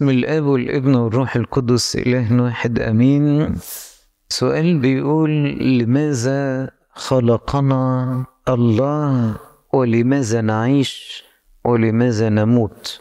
باسم الاب والابن والروح القدس اله واحد امين سؤال بيقول لماذا خلقنا الله ولماذا نعيش ولماذا نموت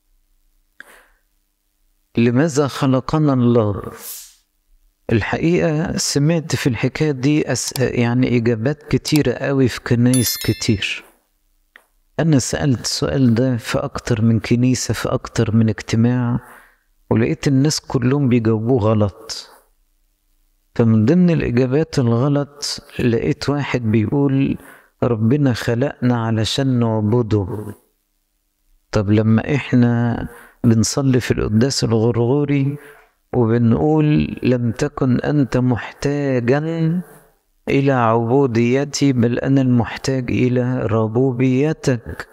لماذا خلقنا الله الحقيقة سمعت في الحكاية دي أس... يعني إجابات كتيرة قوي في كنايس كتير أنا سألت السؤال ده في أكتر من كنيسة في أكتر من اجتماع ولقيت الناس كلهم بيجاوبوه غلط فمن ضمن الإجابات الغلط لقيت واحد بيقول ربنا خلقنا علشان نعبده طب لما إحنا بنصلي في القداس الغرغوري وبنقول لم تكن أنت محتاجا إلى عبوديتي بل أنا المحتاج إلى ربوبيتك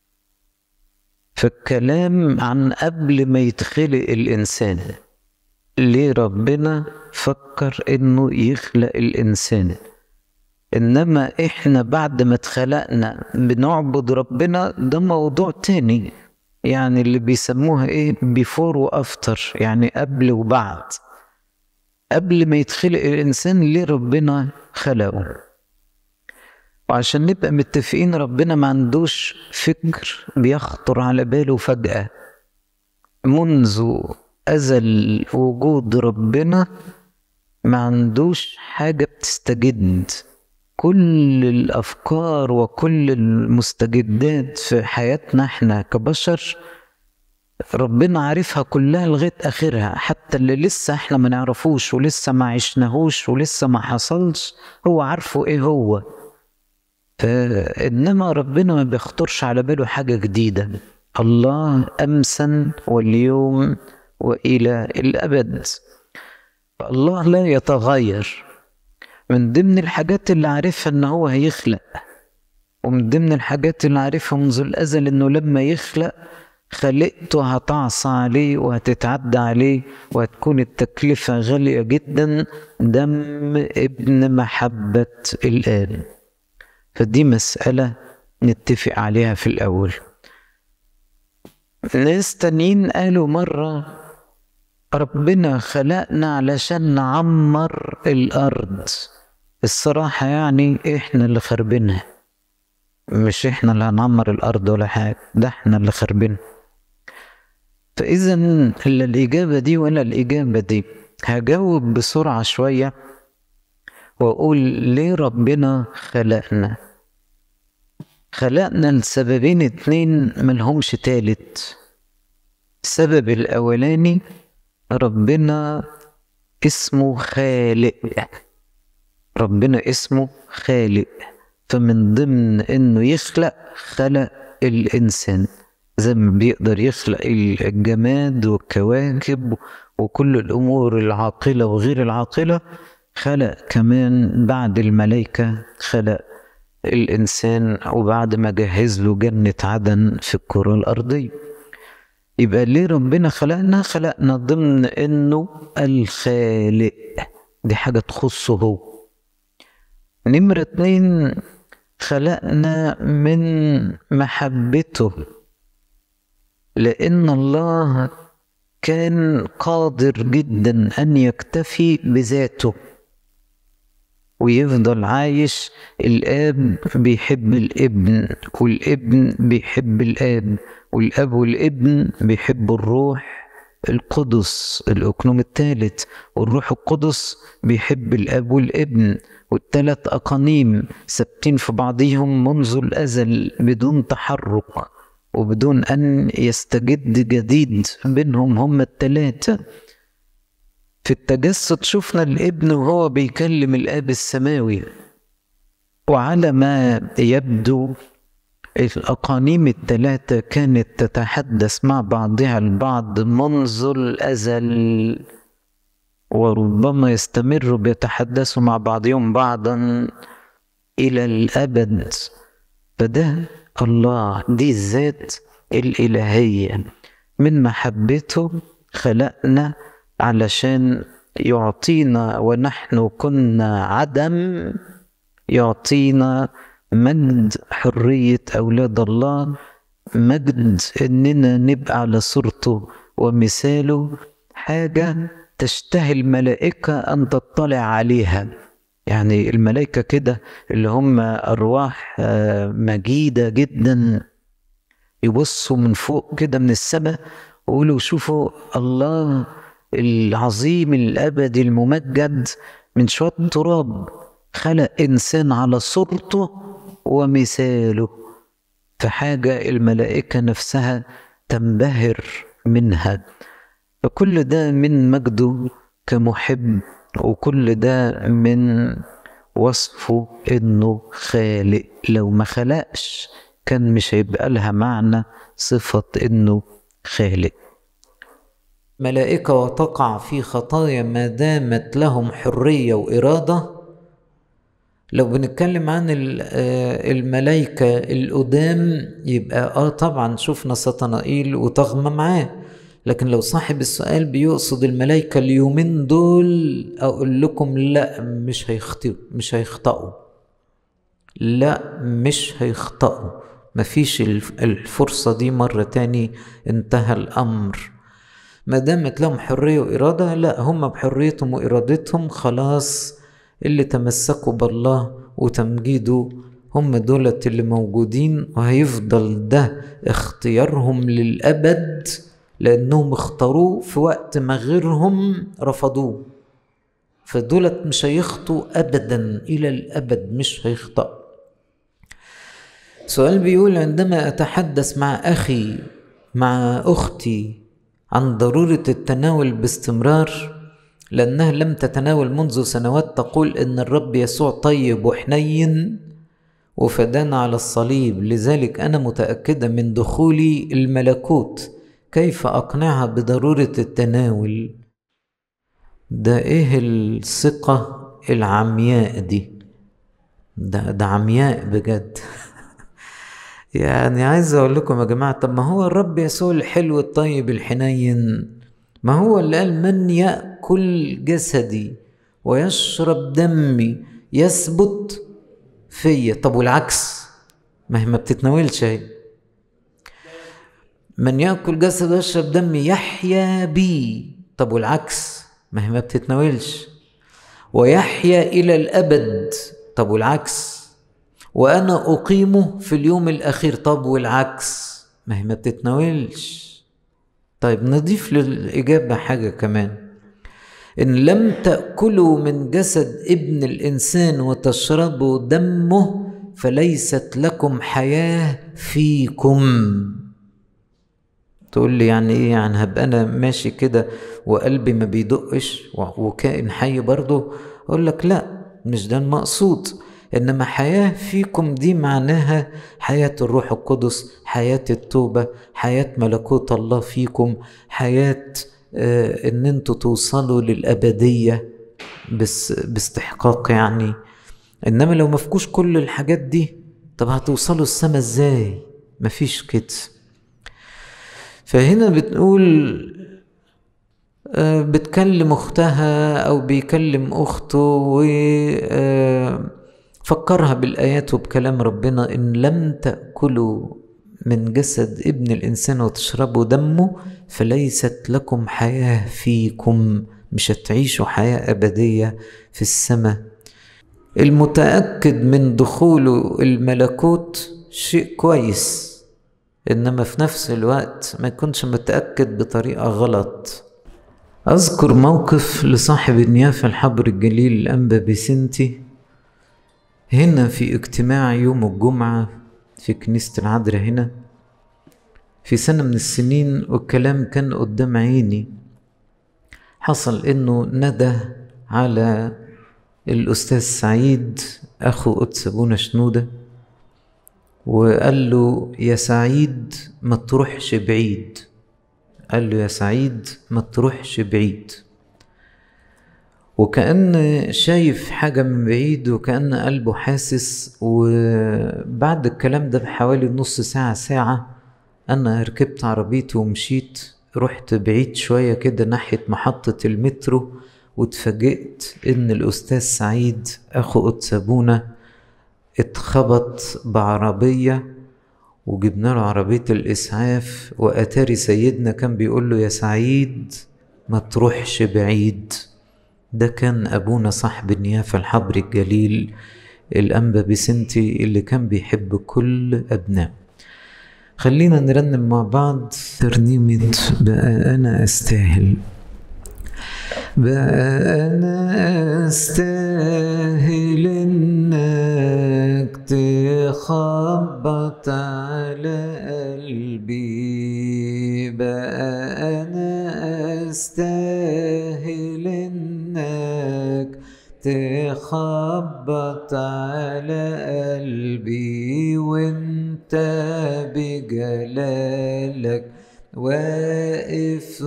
فالكلام عن قبل ما يتخلق الإنسان ليه ربنا فكر إنه يخلق الإنسان إنما إحنا بعد ما اتخلقنا بنعبد ربنا ده موضوع تاني يعني اللي بيسموها إيه بيفور وأفتر يعني قبل وبعد قبل ما يتخلق الإنسان ليه ربنا خلقه وعشان نبقى متفقين ربنا ما عندوش فكر بيخطر على باله فجأة منذ أزل وجود ربنا ما عندوش حاجة بتستجد كل الأفكار وكل المستجدات في حياتنا احنا كبشر ربنا عارفها كلها لغاية آخرها حتى اللي لسه احنا ما نعرفوش ولسه ما عشناهوش ولسه ما حصلش هو عارفه ايه هو فإنما ربنا ما بيخطرش على باله حاجة جديدة الله أمسا واليوم وإلى الأبد الله لا يتغير من ضمن الحاجات اللي عارفها ان هو هيخلق ومن ضمن الحاجات اللي عارفها منذ الازل انه لما يخلق خلقته هتعصى عليه وهتتعدى عليه وهتكون التكلفة غالية جدا دم ابن محبة الآب فدي مسألة نتفق عليها في الأول ناس تانيين قالوا مرة ربنا خلقنا علشان نعمر الأرض الصراحة يعني إحنا اللي خربينها مش إحنا اللي هنعمر الأرض ولا حاجة ده إحنا اللي خربينها فإذا لا الإجابة دي ولا الإجابة دي هجاوب بسرعة شوية وأقول ليه ربنا خلقنا خلقنا لسببين اتنين ملهمش تالت السبب الأولاني ربنا اسمه خالق ربنا اسمه خالق فمن ضمن انه يخلق خلق الانسان زي ما بيقدر يخلق الجماد والكواكب وكل الامور العاقله وغير العاقله خلق كمان بعد الملائكه خلق الانسان وبعد ما جهز له جنه عدن في الكره الارضيه يبقى ليه ربنا خلقنا خلقنا ضمن انه الخالق دي حاجة تخصه هو نمرة اتنين خلقنا من محبته لأن الله كان قادر جدا أن يكتفي بذاته ويفضل عايش الآب بيحب الابن والابن بيحب الآب والاب والابن بيحبوا الروح القدس الاكنوم الثالث والروح القدس بيحب الاب والابن والثلاث اقانيم ثابتين في بعضهم منذ الازل بدون تحرك وبدون ان يستجد جديد بينهم هم الثلاثه في التجسد شفنا الابن وهو بيكلم الاب السماوي وعلى ما يبدو الأقانيم الثلاثة كانت تتحدث مع بعضها البعض منذ الأزل وربما يستمروا بيتحدثوا مع بعضهم بعضا إلى الأبد فده الله دي الذات الإلهية من محبته خلقنا علشان يعطينا ونحن كنا عدم يعطينا مجد حرية أولاد الله مجد إننا نبقى على صورته ومثاله حاجة تشتهي الملائكة أن تطلع عليها يعني الملائكة كده اللي هم أرواح مجيدة جدا يبصوا من فوق كده من السماء ويقولوا شوفوا الله العظيم الأبدي الممجد من شوية تراب خلق إنسان على صورته ومثاله فحاجة الملائكة نفسها تنبهر منها فكل ده من مجده كمحب وكل ده من وصفه انه خالق لو ما خلقش كان مش هيبقى لها معنى صفة انه خالق ملائكة وتقع في خطايا ما دامت لهم حرية وإرادة لو بنتكلم عن الملائكة القدام يبقى اه طبعا شفنا سطنائيل وطغمة معاه لكن لو صاحب السؤال بيقصد الملائكة اليومين دول أقول لكم لا مش هيخطئوا مش هيخطئوا لا مش هيخطئوا مفيش الفرصة دي مرة تاني انتهى الأمر ما دامت لهم حرية وإرادة لا هم بحريتهم وإرادتهم خلاص اللي تمسكوا بالله وتمجيده هم دولت اللي موجودين وهيفضل ده اختيارهم للأبد لأنهم اختاروه في وقت ما غيرهم رفضوه فدولت مش هيخطوا أبدا إلى الأبد مش هيخطأ سؤال بيقول عندما أتحدث مع أخي مع أختي عن ضرورة التناول باستمرار لأنها لم تتناول منذ سنوات تقول إن الرب يسوع طيب وحنين وفدانا على الصليب لذلك أنا متأكدة من دخولي الملكوت كيف أقنعها بضرورة التناول ده إيه الثقة العمياء دي ده, ده عمياء بجد يعني عايز أقول لكم يا جماعة طب ما هو الرب يسوع الحلو الطيب الحنين ما هو اللي قال من يأكل جسدي ويشرب دمي يثبت فيا طب والعكس ما هي ما بتتناولش اهي من يأكل جسد ويشرب دمي يحيا بي طب والعكس ما هي ما بتتناولش ويحيا إلى الأبد طب والعكس وأنا أقيمه في اليوم الأخير طب والعكس ما هي ما بتتناولش طيب نضيف للإجابة حاجة كمان إن لم تأكلوا من جسد ابن الإنسان وتشربوا دمه فليست لكم حياة فيكم تقول لي يعني ايه يعني هبقى انا ماشي كده وقلبي ما بيدقش وكائن حي برضه اقول لك لا مش ده المقصود انما حياه فيكم دي معناها حياه الروح القدس حياه التوبه حياه ملكوت الله فيكم حياه آه ان انتوا توصلوا للابديه بس باستحقاق يعني انما لو مفكوش كل الحاجات دي طب هتوصلوا السما ازاي مفيش كده فهنا بتقول بتكلم اختها او بيكلم اخته وفكرها بالايات وبكلام ربنا ان لم تاكلوا من جسد ابن الانسان وتشربوا دمه فليست لكم حياه فيكم مش هتعيشوا حياه ابديه في السماء المتاكد من دخوله الملكوت شيء كويس انما في نفس الوقت ما يكونش متاكد بطريقه غلط اذكر موقف لصاحب النيافه الحبر الجليل الانبا بسنتي هنا في اجتماع يوم الجمعه في كنيسه العذراء هنا في سنه من السنين والكلام كان قدام عيني حصل انه ندى على الاستاذ سعيد اخو قدس ابونا شنوده وقال له يا سعيد ما تروحش بعيد قال له يا سعيد ما تروحش بعيد وكأن شايف حاجة من بعيد وكأن قلبه حاسس وبعد الكلام ده بحوالي نص ساعة ساعة أنا ركبت عربيتي ومشيت رحت بعيد شوية كده ناحية محطة المترو واتفاجئت إن الأستاذ سعيد أخو قدس أبونا اتخبط بعربية وجبنا له عربية الإسعاف وأتاري سيدنا كان بيقول له يا سعيد ما تروحش بعيد ده كان أبونا صاحب النيافة الحبر الجليل الأنبا بسنتي اللي كان بيحب كل أبناء خلينا نرنم مع بعض ترنيمة بقى أنا أستاهل بقى أنا أستاهل إنك تخبط على قلبي بقى أنا أستاهل إنك تخبط على قلبي وانت بجلالك واقف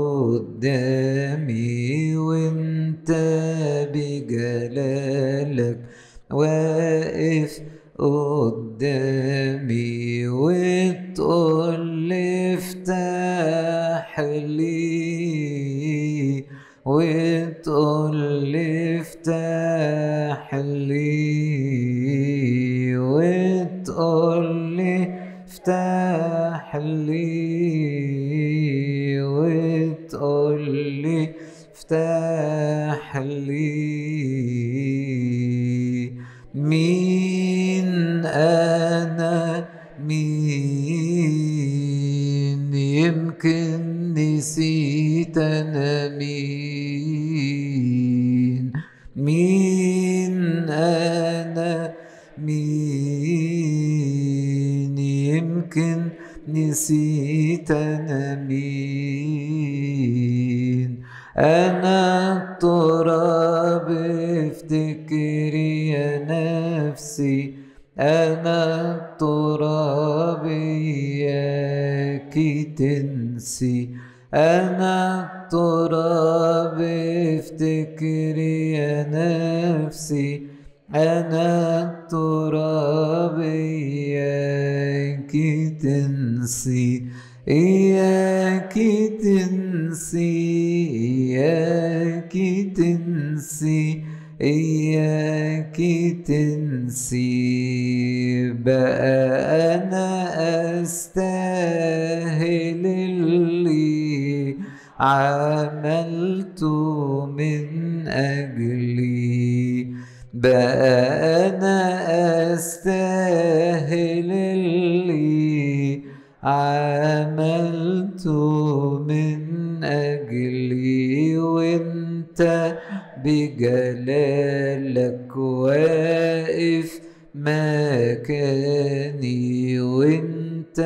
قدامي وانت بجلالك واقف قدامي وتقول لي افتح لي وتقول لي افتح لي وتقول لي افتح لي وتقول لي افتح لي مين انا مين يمكن نسيت انا مين مين انا مين يمكن نسيت انا مين انا التراب افتكري يا نفسي انا التراب اياكي تنسي انا التراب افتكري يا نفسي انا التراب اياكي تنسي إياكي تنسي إياكي تنسي إياكي تنسي بقى أنا أستاهل اللي عملته من أجلي بقى أنا أستاهل اللي عملته من أجلي وانت بجلالك واقف مكاني وانت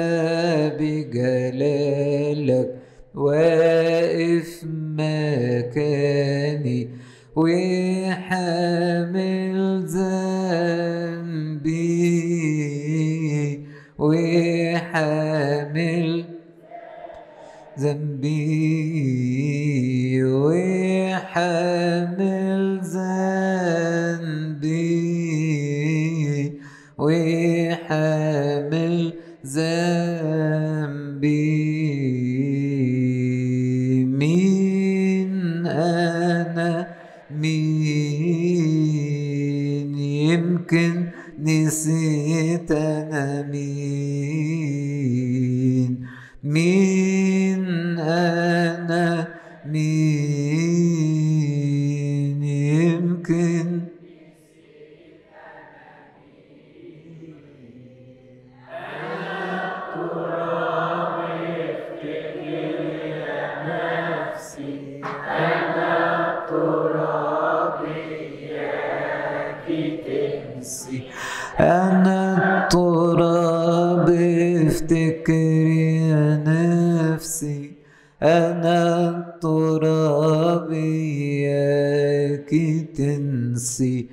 بجلالك واقف مكاني وحامل ذنبي وحامل ذنبي وحامل ذنبي وحامل ذنبي مين أنا مين يمكن نسيت أنا مين مين أنا مين يمكن أنا التراب افتكري يا نفسي أنا التراب إياكي تنسي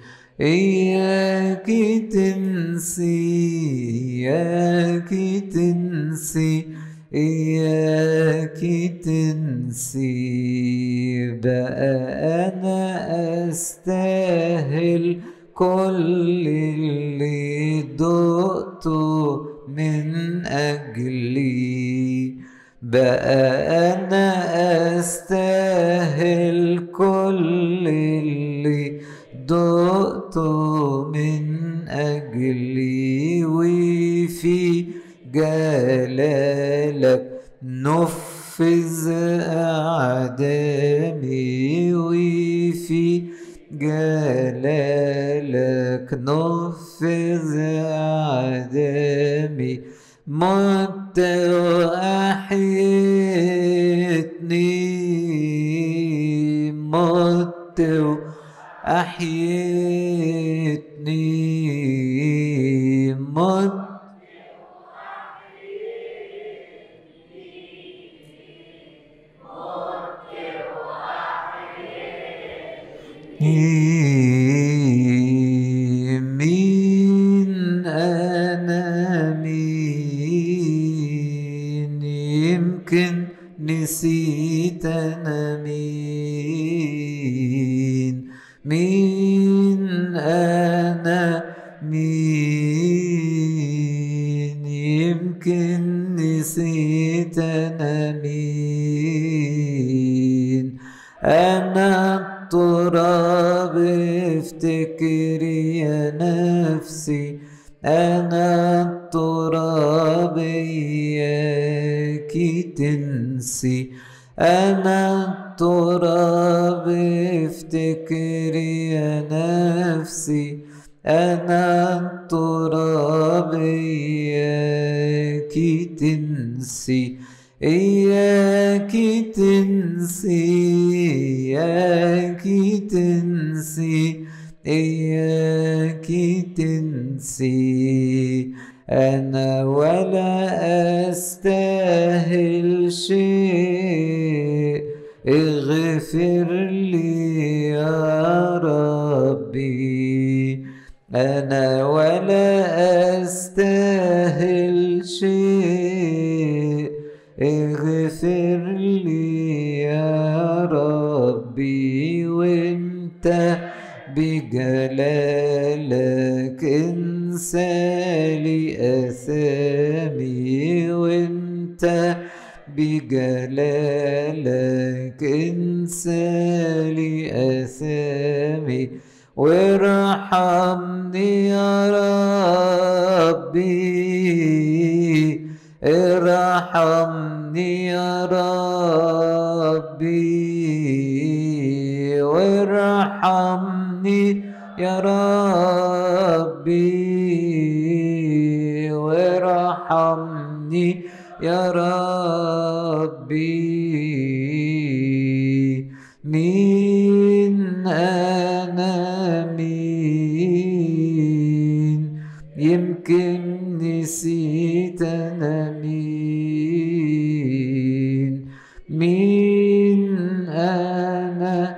إياكي تنسي إياكي تنسي إياكي تنسي بقى أنا أستاهل كل اللي دقته من أجلي بقى أنا أستاهل كل اللي دقته من أجلي وفي جلالك نفذ أعدامي وفي جلالك نفذ أعدامي مت وأحيتني مت وأحيتني مت مين أنا مين يمكن نسيت أنا مين مين أنا مين يمكن نسيت أنا مين أنا التراب افتكري يا نفسي أنا التراب إياكي تنسي أنا التراب افتكري يا نفسي أنا التراب إياكي تنسي إياكي تنسي إياكي تنسي إياكي تنسي أنا ولا أستاهل شيء اغفر لي يا ربي أنا ولا أستاهل شيء اغفر لي يا ربي وانت بجلالك انسى لي اثامي وانت بجلالك انسى لي اثامي وارحمني يا ربي ارحمني يا ربي وارحمني يا ربي وارحمني يا ربي مين أنا مين يمكن نسيت أنا مين مين أنا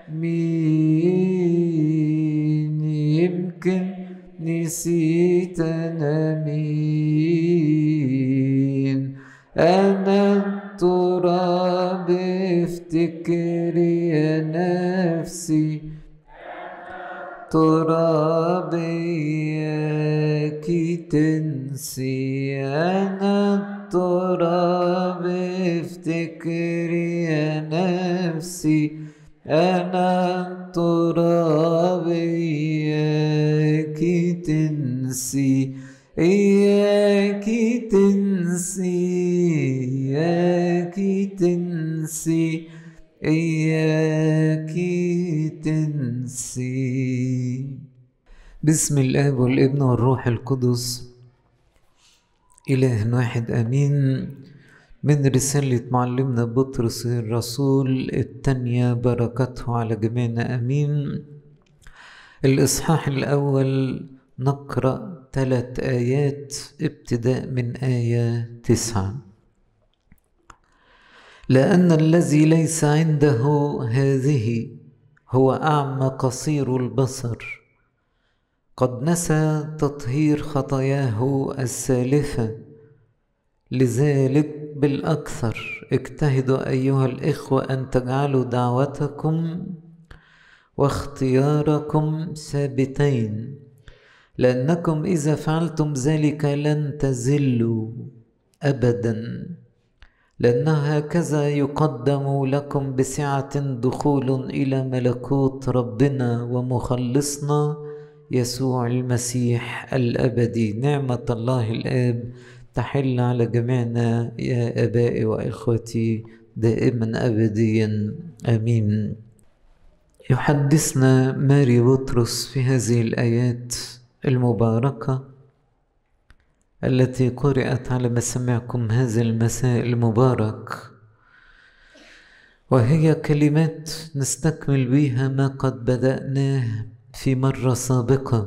مين يمكن نسيت أنا مين أنا التراب افتكري يا نفسي تراب إياكي تنسي أنا التراب افتكري يا نفسي أنا التراب إياكي تنسي إياكي تنسي إياكي تنسي إياكي تنسي بسم الآب والابن والروح القدس إله واحد أمين من رسالة معلمنا بطرس الرسول التانية بركته على جميعنا أمين الإصحاح الأول نقرأ ثلاث آيات ابتداء من آية تسعة لأن الذي ليس عنده هذه هو أعمى قصير البصر قد نسى تطهير خطاياه السالفة لذلك بالأكثر اجتهدوا أيها الإخوة أن تجعلوا دعوتكم واختياركم ثابتين لأنكم إذا فعلتم ذلك لن تزلوا أبدا لأنه هكذا يقدم لكم بسعة دخول إلى ملكوت ربنا ومخلصنا يسوع المسيح الأبدي نعمة الله الآب تحل على جميعنا يا ابائي واخوتي دائما ابديا امين يحدثنا ماري بطرس في هذه الايات المباركه التي قرات على مسامعكم هذا المساء المبارك وهي كلمات نستكمل بها ما قد بدأناه في مرة سابقة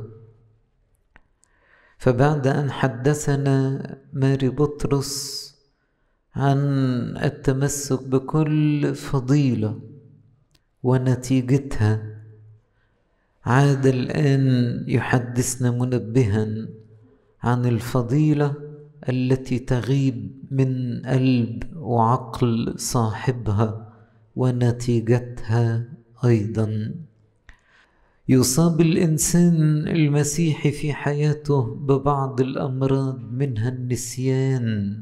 فبعد أن حدثنا ماري بطرس عن التمسك بكل فضيلة ونتيجتها عاد الآن يحدثنا منبها عن الفضيلة التي تغيب من قلب وعقل صاحبها ونتيجتها ايضا يصاب الانسان المسيحي في حياته ببعض الامراض منها النسيان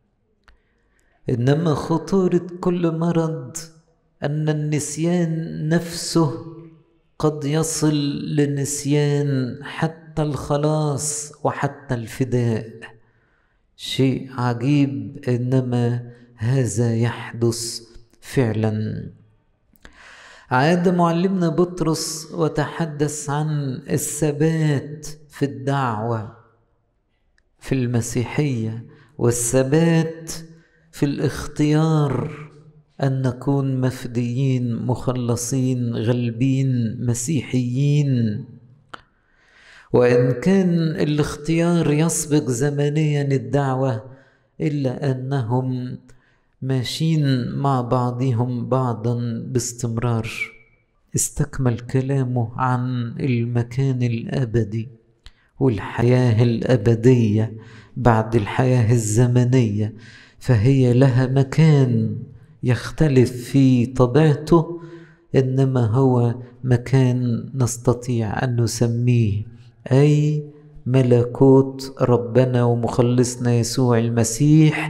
انما خطوره كل مرض ان النسيان نفسه قد يصل لنسيان حتى الخلاص وحتى الفداء شيء عجيب انما هذا يحدث فعلا عاد معلمنا بطرس وتحدث عن الثبات في الدعوه في المسيحيه والثبات في الاختيار ان نكون مفديين مخلصين غلبين مسيحيين وان كان الاختيار يسبق زمنيا الدعوه الا انهم ماشيين مع بعضهم بعضا باستمرار استكمل كلامه عن المكان الابدي والحياه الابديه بعد الحياه الزمنيه فهي لها مكان يختلف في طبيعته انما هو مكان نستطيع ان نسميه اي ملكوت ربنا ومخلصنا يسوع المسيح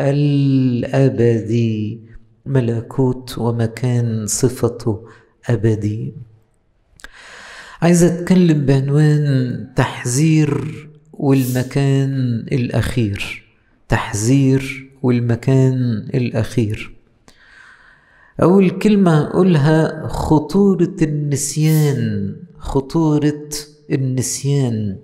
الابدي ملكوت ومكان صفته ابدي عايز اتكلم بعنوان تحذير والمكان الاخير تحذير والمكان الاخير اول كلمه اقولها خطوره النسيان خطوره النسيان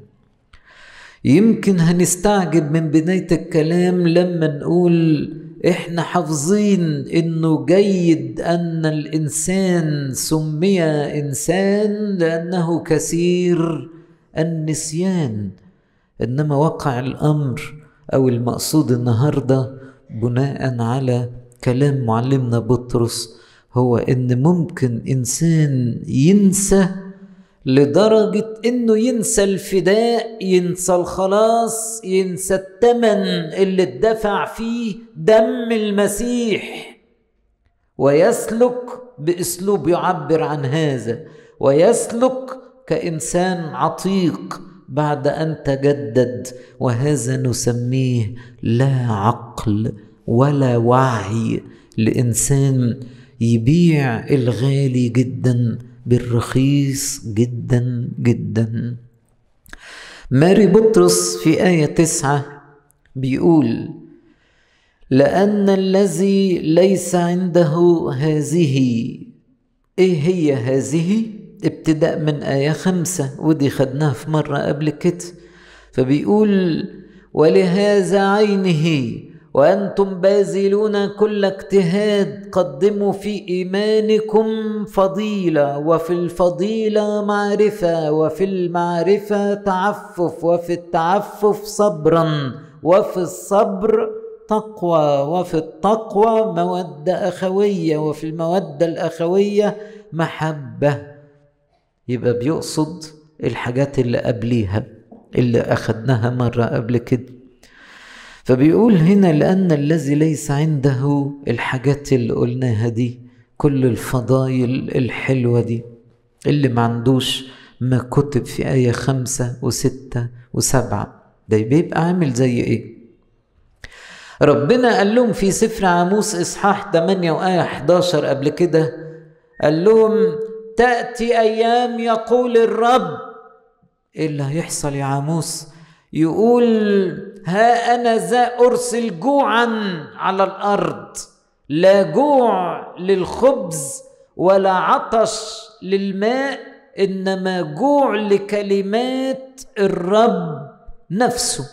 يمكن هنستعجب من بداية الكلام لما نقول احنا حافظين انه جيد ان الانسان سمي انسان لانه كثير النسيان انما وقع الامر او المقصود النهارده بناء على كلام معلمنا بطرس هو ان ممكن انسان ينسى لدرجة إنه ينسى الفداء ينسى الخلاص ينسى الثمن اللي اتدفع فيه دم المسيح ويسلك بأسلوب يعبر عن هذا ويسلك كإنسان عتيق بعد أن تجدد وهذا نسميه لا عقل ولا وعي لإنسان يبيع الغالي جداً بالرخيص جدا جدا ماري بطرس في آية تسعة بيقول لأن الذي ليس عنده هذه إيه هي هذه؟ ابتداء من آية خمسة ودي خدناها في مرة قبل كده فبيقول ولهذا عينه وانتم باذلون كل اجتهاد قدموا في ايمانكم فضيله وفي الفضيله معرفه وفي المعرفه تعفف وفي التعفف صبرا وفي الصبر تقوى وفي التقوى موده اخويه وفي الموده الاخويه محبه يبقى بيقصد الحاجات اللي قبليها اللي اخدناها مره قبل كده فبيقول هنا لأن الذي ليس عنده الحاجات اللي قلناها دي كل الفضايل الحلوة دي اللي ما عندوش ما كتب في آية خمسة وستة وسبعة ده بيبقى عامل زي إيه؟ ربنا قال لهم في سفر عاموس إصحاح 8 وآية 11 قبل كده قال لهم تأتي أيام يقول الرب إيه اللي هيحصل يا عاموس؟ يقول ها أنا ذا أرسل جوعا على الأرض لا جوع للخبز ولا عطش للماء إنما جوع لكلمات الرب نفسه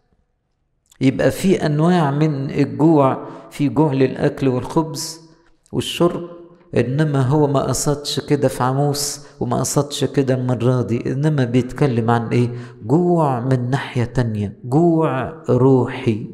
يبقى في أنواع من الجوع في جوع للأكل والخبز والشرب إنما هو ما قصدش كده في عموس وما قصدش كده المرة دي إنما بيتكلم عن إيه جوع من ناحية تانية جوع روحي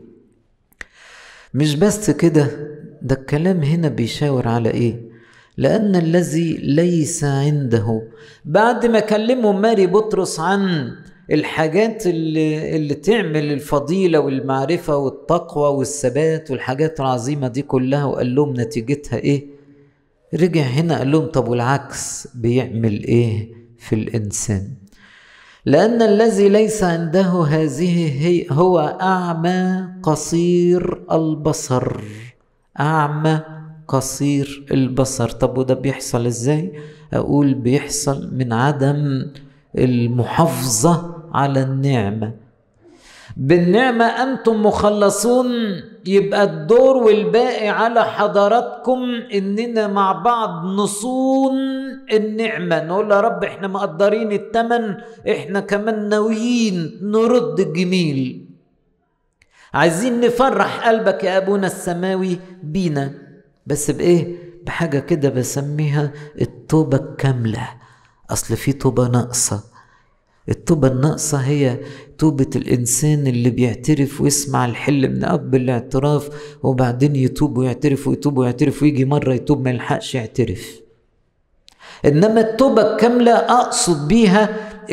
مش بس كده ده الكلام هنا بيشاور على إيه لأن الذي ليس عنده بعد ما كلمه ماري بطرس عن الحاجات اللي, اللي تعمل الفضيلة والمعرفة والتقوى والثبات والحاجات العظيمة دي كلها وقال لهم نتيجتها إيه رجع هنا قال لهم طب والعكس بيعمل ايه في الانسان لان الذي ليس عنده هذه هي هو اعمى قصير البصر اعمى قصير البصر طب وده بيحصل ازاي اقول بيحصل من عدم المحافظه على النعمه بالنعمة أنتم مخلصون يبقى الدور والباقي على حضراتكم إننا مع بعض نصون النعمة نقول يا رب إحنا مقدرين التمن إحنا كمان ناويين نرد الجميل عايزين نفرح قلبك يا أبونا السماوي بينا بس بإيه؟ بحاجة كده بسميها التوبة الكاملة أصل في توبة ناقصة التوبة الناقصة هي توبة الإنسان اللي بيعترف ويسمع الحل من أب الاعتراف وبعدين يتوب ويعترف ويتوب ويعترف ويجي مرة يتوب ما يلحقش يعترف إنما التوبة الكاملة أقصد بيها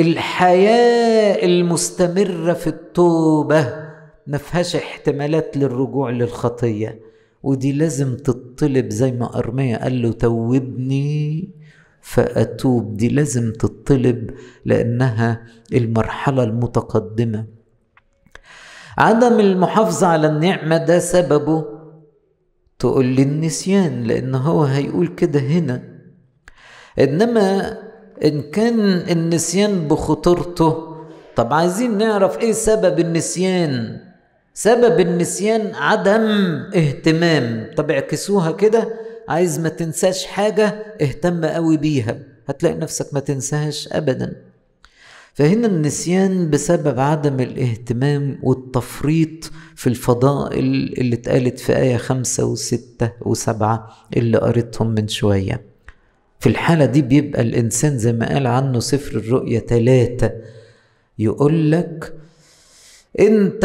الحياة المستمرة في التوبة ما فيهاش احتمالات للرجوع للخطية ودي لازم تطلب زي ما أرمية قال له توبني فأتوب دي لازم تطلب لأنها المرحلة المتقدمة عدم المحافظة على النعمة ده سببه تقول لي النسيان لأن هو هيقول كده هنا إنما إن كان النسيان بخطورته طب عايزين نعرف إيه سبب النسيان سبب النسيان عدم اهتمام طب اعكسوها كده عايز ما تنساش حاجة اهتم قوي بيها هتلاقي نفسك ما تنساهاش أبدا فهنا النسيان بسبب عدم الاهتمام والتفريط في الفضائل اللي اتقالت في آية خمسة وستة وسبعة اللي قريتهم من شوية في الحالة دي بيبقى الإنسان زي ما قال عنه سفر الرؤيا ثلاثة يقول لك أنت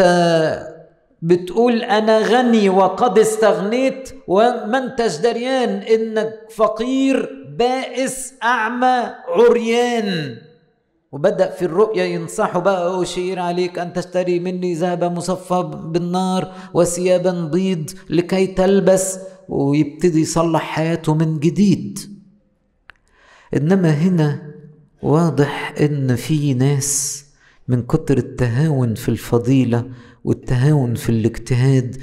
بتقول انا غني وقد استغنيت وما انتش دريان انك فقير بائس اعمى عريان وبدا في الرؤيا ينصحه بقى اشير عليك ان تشتري مني ذهبا مصفى بالنار وثيابا بيض لكي تلبس ويبتدي يصلح حياته من جديد انما هنا واضح ان في ناس من كتر التهاون في الفضيله والتهاون في الاجتهاد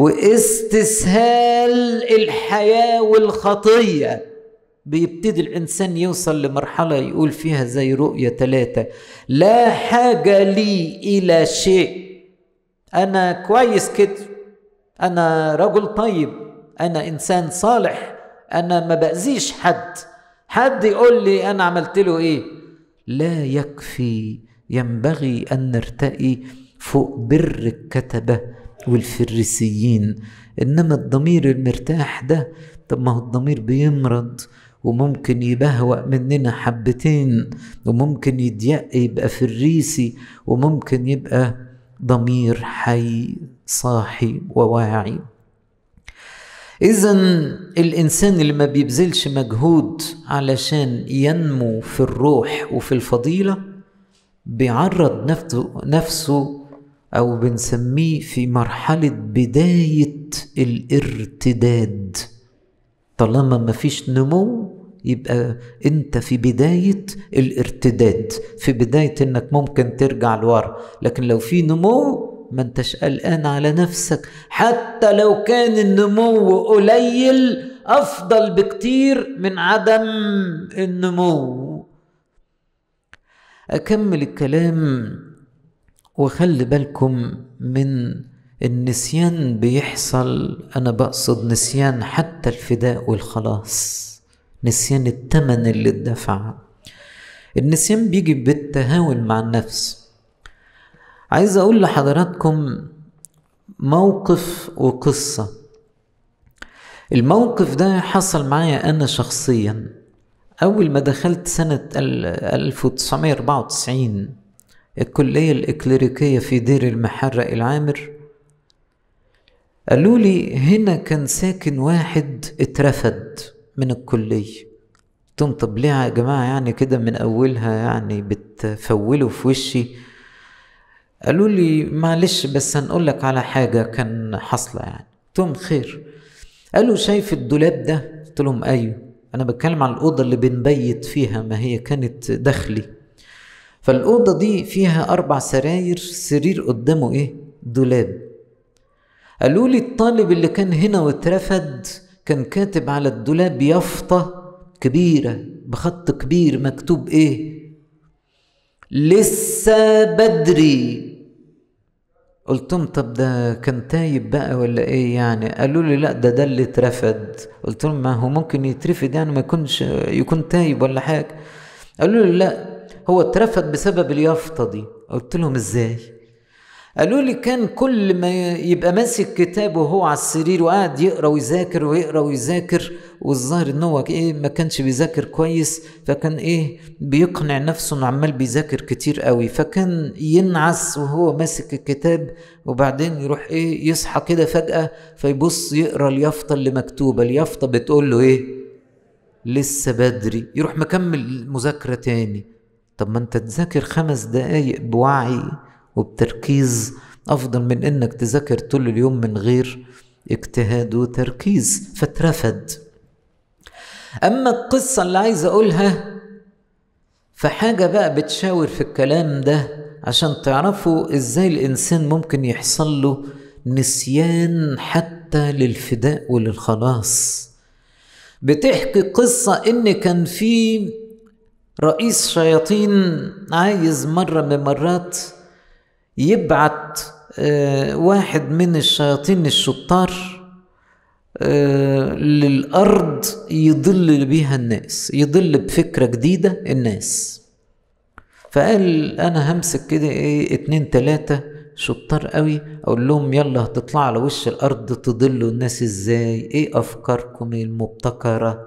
واستسهال الحياة والخطية بيبتدي الإنسان يوصل لمرحلة يقول فيها زي رؤية ثلاثة لا حاجة لي إلى شيء أنا كويس كده أنا رجل طيب أنا إنسان صالح أنا ما بأذيش حد حد يقول لي أنا عملت له إيه لا يكفي ينبغي أن نرتقي فوق بر الكتبة والفريسيين إنما الضمير المرتاح ده طب ما هو الضمير بيمرض وممكن يبهوأ مننا حبتين وممكن يضيق يبقى فريسي وممكن يبقى ضمير حي صاحي وواعي إذا الإنسان اللي ما بيبذلش مجهود علشان ينمو في الروح وفي الفضيلة بيعرض نفسه, نفسه أو بنسميه في مرحلة بداية الارتداد طالما ما فيش نمو يبقى انت في بداية الارتداد في بداية انك ممكن ترجع لورا لكن لو في نمو ما انتش قلقان على نفسك حتى لو كان النمو قليل افضل بكتير من عدم النمو اكمل الكلام وخلي بالكم من النسيان بيحصل أنا بقصد نسيان حتى الفداء والخلاص نسيان التمن اللي اتدفع النسيان بيجي بالتهاون مع النفس عايز أقول لحضراتكم موقف وقصة الموقف ده حصل معايا أنا شخصيا أول ما دخلت سنة 1994 الكلية الإكليريكية في دير المحرق العامر قالوا لي هنا كان ساكن واحد اترفد من الكلية قلت لهم طب ليه يا جماعة يعني كده من أولها يعني بتفولوا في وشي قالوا لي معلش بس هنقول لك على حاجة كان حاصلة يعني قلت لهم خير قالوا شايف الدولاب ده قلت لهم أيوه أنا بتكلم على الأوضة اللي بنبيت فيها ما هي كانت داخلي فالأوضة دي فيها أربع سراير سرير قدامه إيه دولاب قالوا لي الطالب اللي كان هنا واترفد كان كاتب على الدولاب يافطة كبيرة بخط كبير مكتوب ايه لسه بدري قلت لهم طب ده كان تايب بقى ولا ايه يعني قالوا لي لا ده ده اللي اترفد قلت لهم ما هو ممكن يترفد يعني ما يكونش يكون تايب ولا حاجه قالوا لي لا هو اترفد بسبب اليافطه دي قلت لهم ازاي قالوا لي كان كل ما يبقى ماسك كتاب وهو على السرير وقاعد يقرا ويذاكر ويقرا ويذاكر والظاهر ان هو ايه ما كانش بيذاكر كويس فكان ايه بيقنع نفسه انه عمال بيذاكر كتير قوي فكان ينعس وهو ماسك الكتاب وبعدين يروح ايه يصحى كده فجأة فيبص يقرا اليافطة اللي مكتوبة اليافطة بتقول له ايه لسه بدري يروح مكمل مذاكرة تاني طب ما انت تذاكر خمس دقايق بوعي وبتركيز افضل من انك تذاكر طول اليوم من غير اجتهاد وتركيز فاترفد اما القصه اللي عايز اقولها فحاجه بقى بتشاور في الكلام ده عشان تعرفوا ازاي الانسان ممكن يحصل له نسيان حتى للفداء وللخلاص بتحكي قصه ان كان في رئيس شياطين عايز مره من المرات يبعت واحد من الشياطين الشطار للأرض يضل بيها الناس يضل بفكرة جديدة الناس فقال أنا همسك كده إيه اتنين تلاتة شطار قوي أقول لهم يلا هتطلع على وش الأرض تضلوا الناس إزاي إيه أفكاركم المبتكرة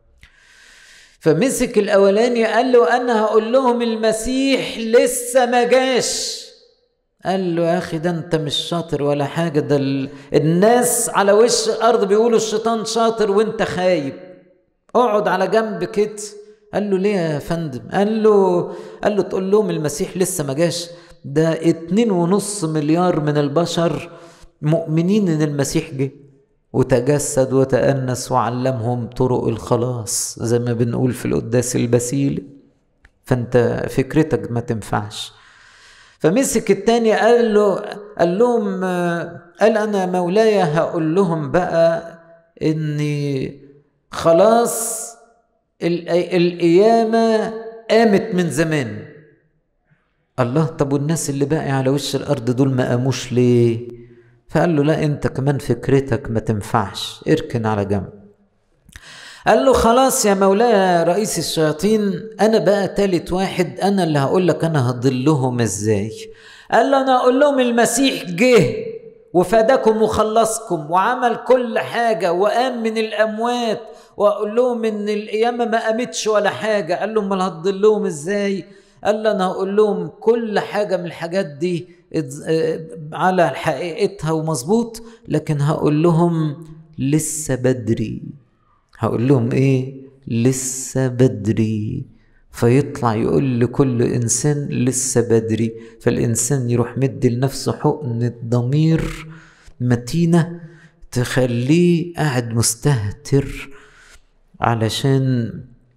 فمسك الأولاني قال له أنا هقول لهم المسيح لسه ما جاش قال له يا اخي ده انت مش شاطر ولا حاجه ده ال... الناس على وش الارض بيقولوا الشيطان شاطر وانت خايب اقعد على جنب كده قال له ليه يا فندم قال له قال له تقول لهم المسيح لسه ما جاش ده اتنين ونص مليار من البشر مؤمنين ان المسيح جه وتجسد وتأنس وعلمهم طرق الخلاص زي ما بنقول في القداس البسيل فانت فكرتك ما تنفعش فمسك التاني قال له قال لهم قال انا مولاي هقول لهم بقى اني خلاص القيامة قامت من زمان الله طب والناس اللي باقي على وش الارض دول ما قاموش ليه فقال له لا انت كمان فكرتك ما تنفعش اركن على جنب قال له خلاص يا مولاي يا رئيس الشياطين انا بقى تالت واحد انا اللي هقول لك انا هضلهم ازاي قال له انا اقول لهم المسيح جه وفداكم وخلصكم وعمل كل حاجة وقام من الأموات وأقول لهم إن القيامة ما قامتش ولا حاجة قال لهم ما هتضلهم إزاي قال له أنا هقول لهم كل حاجة من الحاجات دي على حقيقتها ومظبوط لكن هقول لهم لسه بدري هقول لهم ايه لسه بدري فيطلع يقول لكل انسان لسه بدري فالانسان يروح مدي لنفسه حقنة ضمير متينة تخليه قاعد مستهتر علشان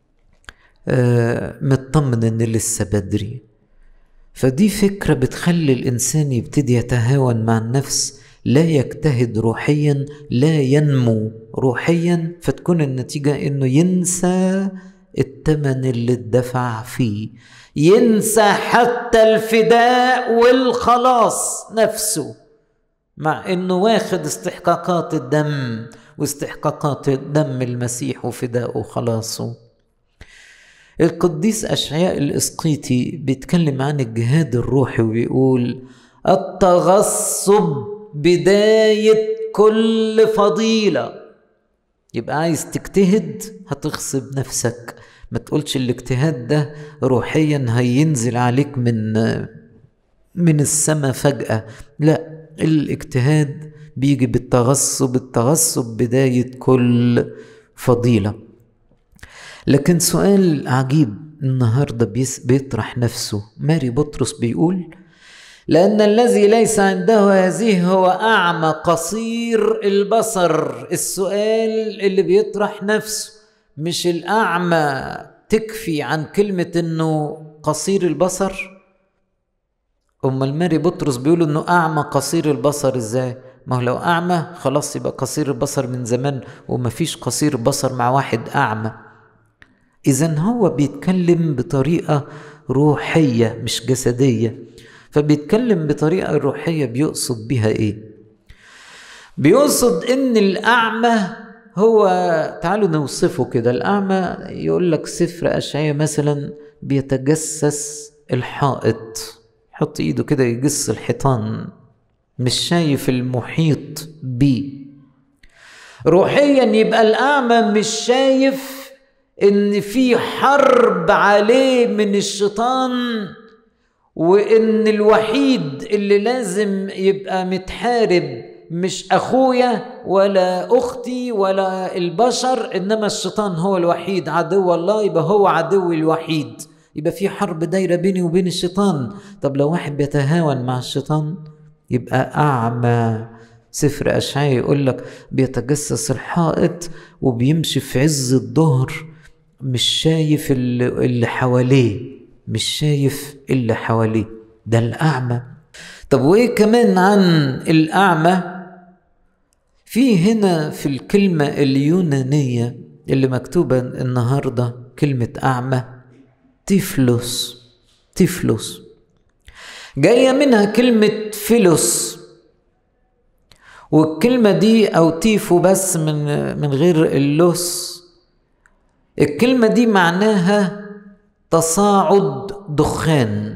آه مطمن ان لسه بدري فدي فكرة بتخلي الإنسان يبتدي يتهاون مع النفس لا يجتهد روحيا لا ينمو روحيا فتكون النتيجة انه ينسى التمن اللي اتدفع فيه ينسى حتى الفداء والخلاص نفسه مع انه واخد استحقاقات الدم واستحقاقات دم المسيح وفداءه وخلاصه القديس أشعياء الإسقيطي بيتكلم عن الجهاد الروحي وبيقول التغصب بداية كل فضيلة يبقى عايز تجتهد هتغصب نفسك ما تقولش الاجتهاد ده روحيا هينزل عليك من من السماء فجأة لا الاجتهاد بيجي بالتغصب التغصب بداية كل فضيلة لكن سؤال عجيب النهارده بيطرح نفسه ماري بطرس بيقول لأن الذي ليس عنده هذه هو أعمى قصير البصر السؤال اللي بيطرح نفسه مش الأعمى تكفي عن كلمة إنه قصير البصر أمال ماري بطرس بيقول إنه أعمى قصير البصر إزاي؟ ما هو لو أعمى خلاص يبقى قصير البصر من زمان ومفيش قصير بصر مع واحد أعمى إذا هو بيتكلم بطريقة روحية مش جسدية فبيتكلم بطريقة روحية بيقصد بها إيه؟ بيقصد إن الأعمى هو تعالوا نوصفه كده الأعمى يقول لك سفر أشعية مثلا بيتجسس الحائط يحط إيده كده يجس الحيطان مش شايف المحيط بيه روحيا يبقى الأعمى مش شايف ان في حرب عليه من الشيطان وان الوحيد اللي لازم يبقى متحارب مش اخويا ولا اختي ولا البشر انما الشيطان هو الوحيد عدو الله يبقى هو عدوي الوحيد يبقى في حرب دايره بيني وبين الشيطان طب لو واحد بيتهاون مع الشيطان يبقى اعمى سفر اشعياء يقول لك بيتجسس الحائط وبيمشي في عز الظهر مش شايف اللي حواليه مش شايف اللي حواليه ده الأعمى طب وإيه كمان عن الأعمى في هنا في الكلمة اليونانية اللي مكتوبة النهاردة كلمة أعمى تيفلوس تيفلوس جاية منها كلمة فيلوس والكلمة دي أو تيفو بس من من غير اللوس الكلمة دي معناها تصاعد دخان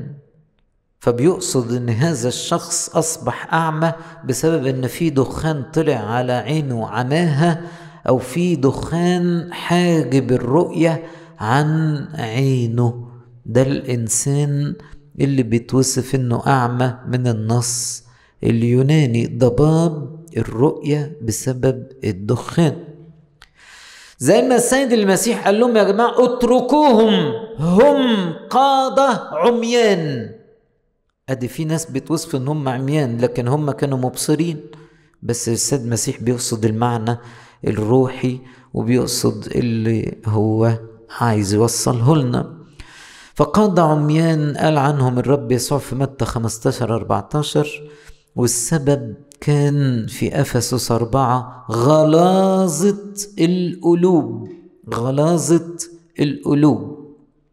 فبيقصد ان هذا الشخص اصبح اعمى بسبب ان في دخان طلع على عينه عماها او في دخان حاجب الرؤيه عن عينه ده الانسان اللي بيتوصف انه اعمى من النص اليوناني ضباب الرؤيه بسبب الدخان زي ما السيد المسيح قال لهم يا جماعة اتركوهم هم قادة عميان ادي في ناس بتوصف ان هم عميان لكن هم كانوا مبصرين بس السيد المسيح بيقصد المعنى الروحي وبيقصد اللي هو عايز يوصله لنا فقاد عميان قال عنهم الرب يسوع في متى 15 14 والسبب كان في افسس اربعه غلاظه القلوب غلاظه القلوب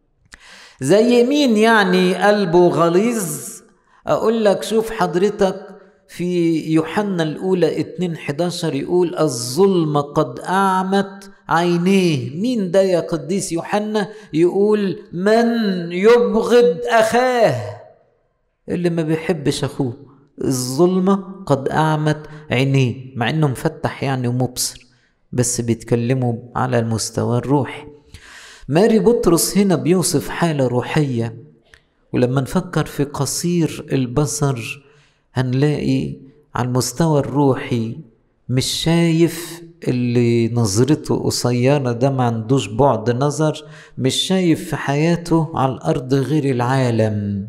زي مين يعني قلبه غليظ اقول لك شوف حضرتك في يوحنا الاولى 2 11 يقول الظلم قد اعمت عينيه مين ده يا قديس يوحنا يقول من يبغض اخاه اللي ما بيحبش اخوه الظلمة قد أعمت عينيه مع إنه مفتح يعني ومبصر بس بيتكلموا على المستوى الروحي ماري بطرس هنا بيوصف حالة روحية ولما نفكر في قصير البصر هنلاقي على المستوى الروحي مش شايف اللي نظرته قصيرة ده ما عندوش بعد نظر مش شايف في حياته على الأرض غير العالم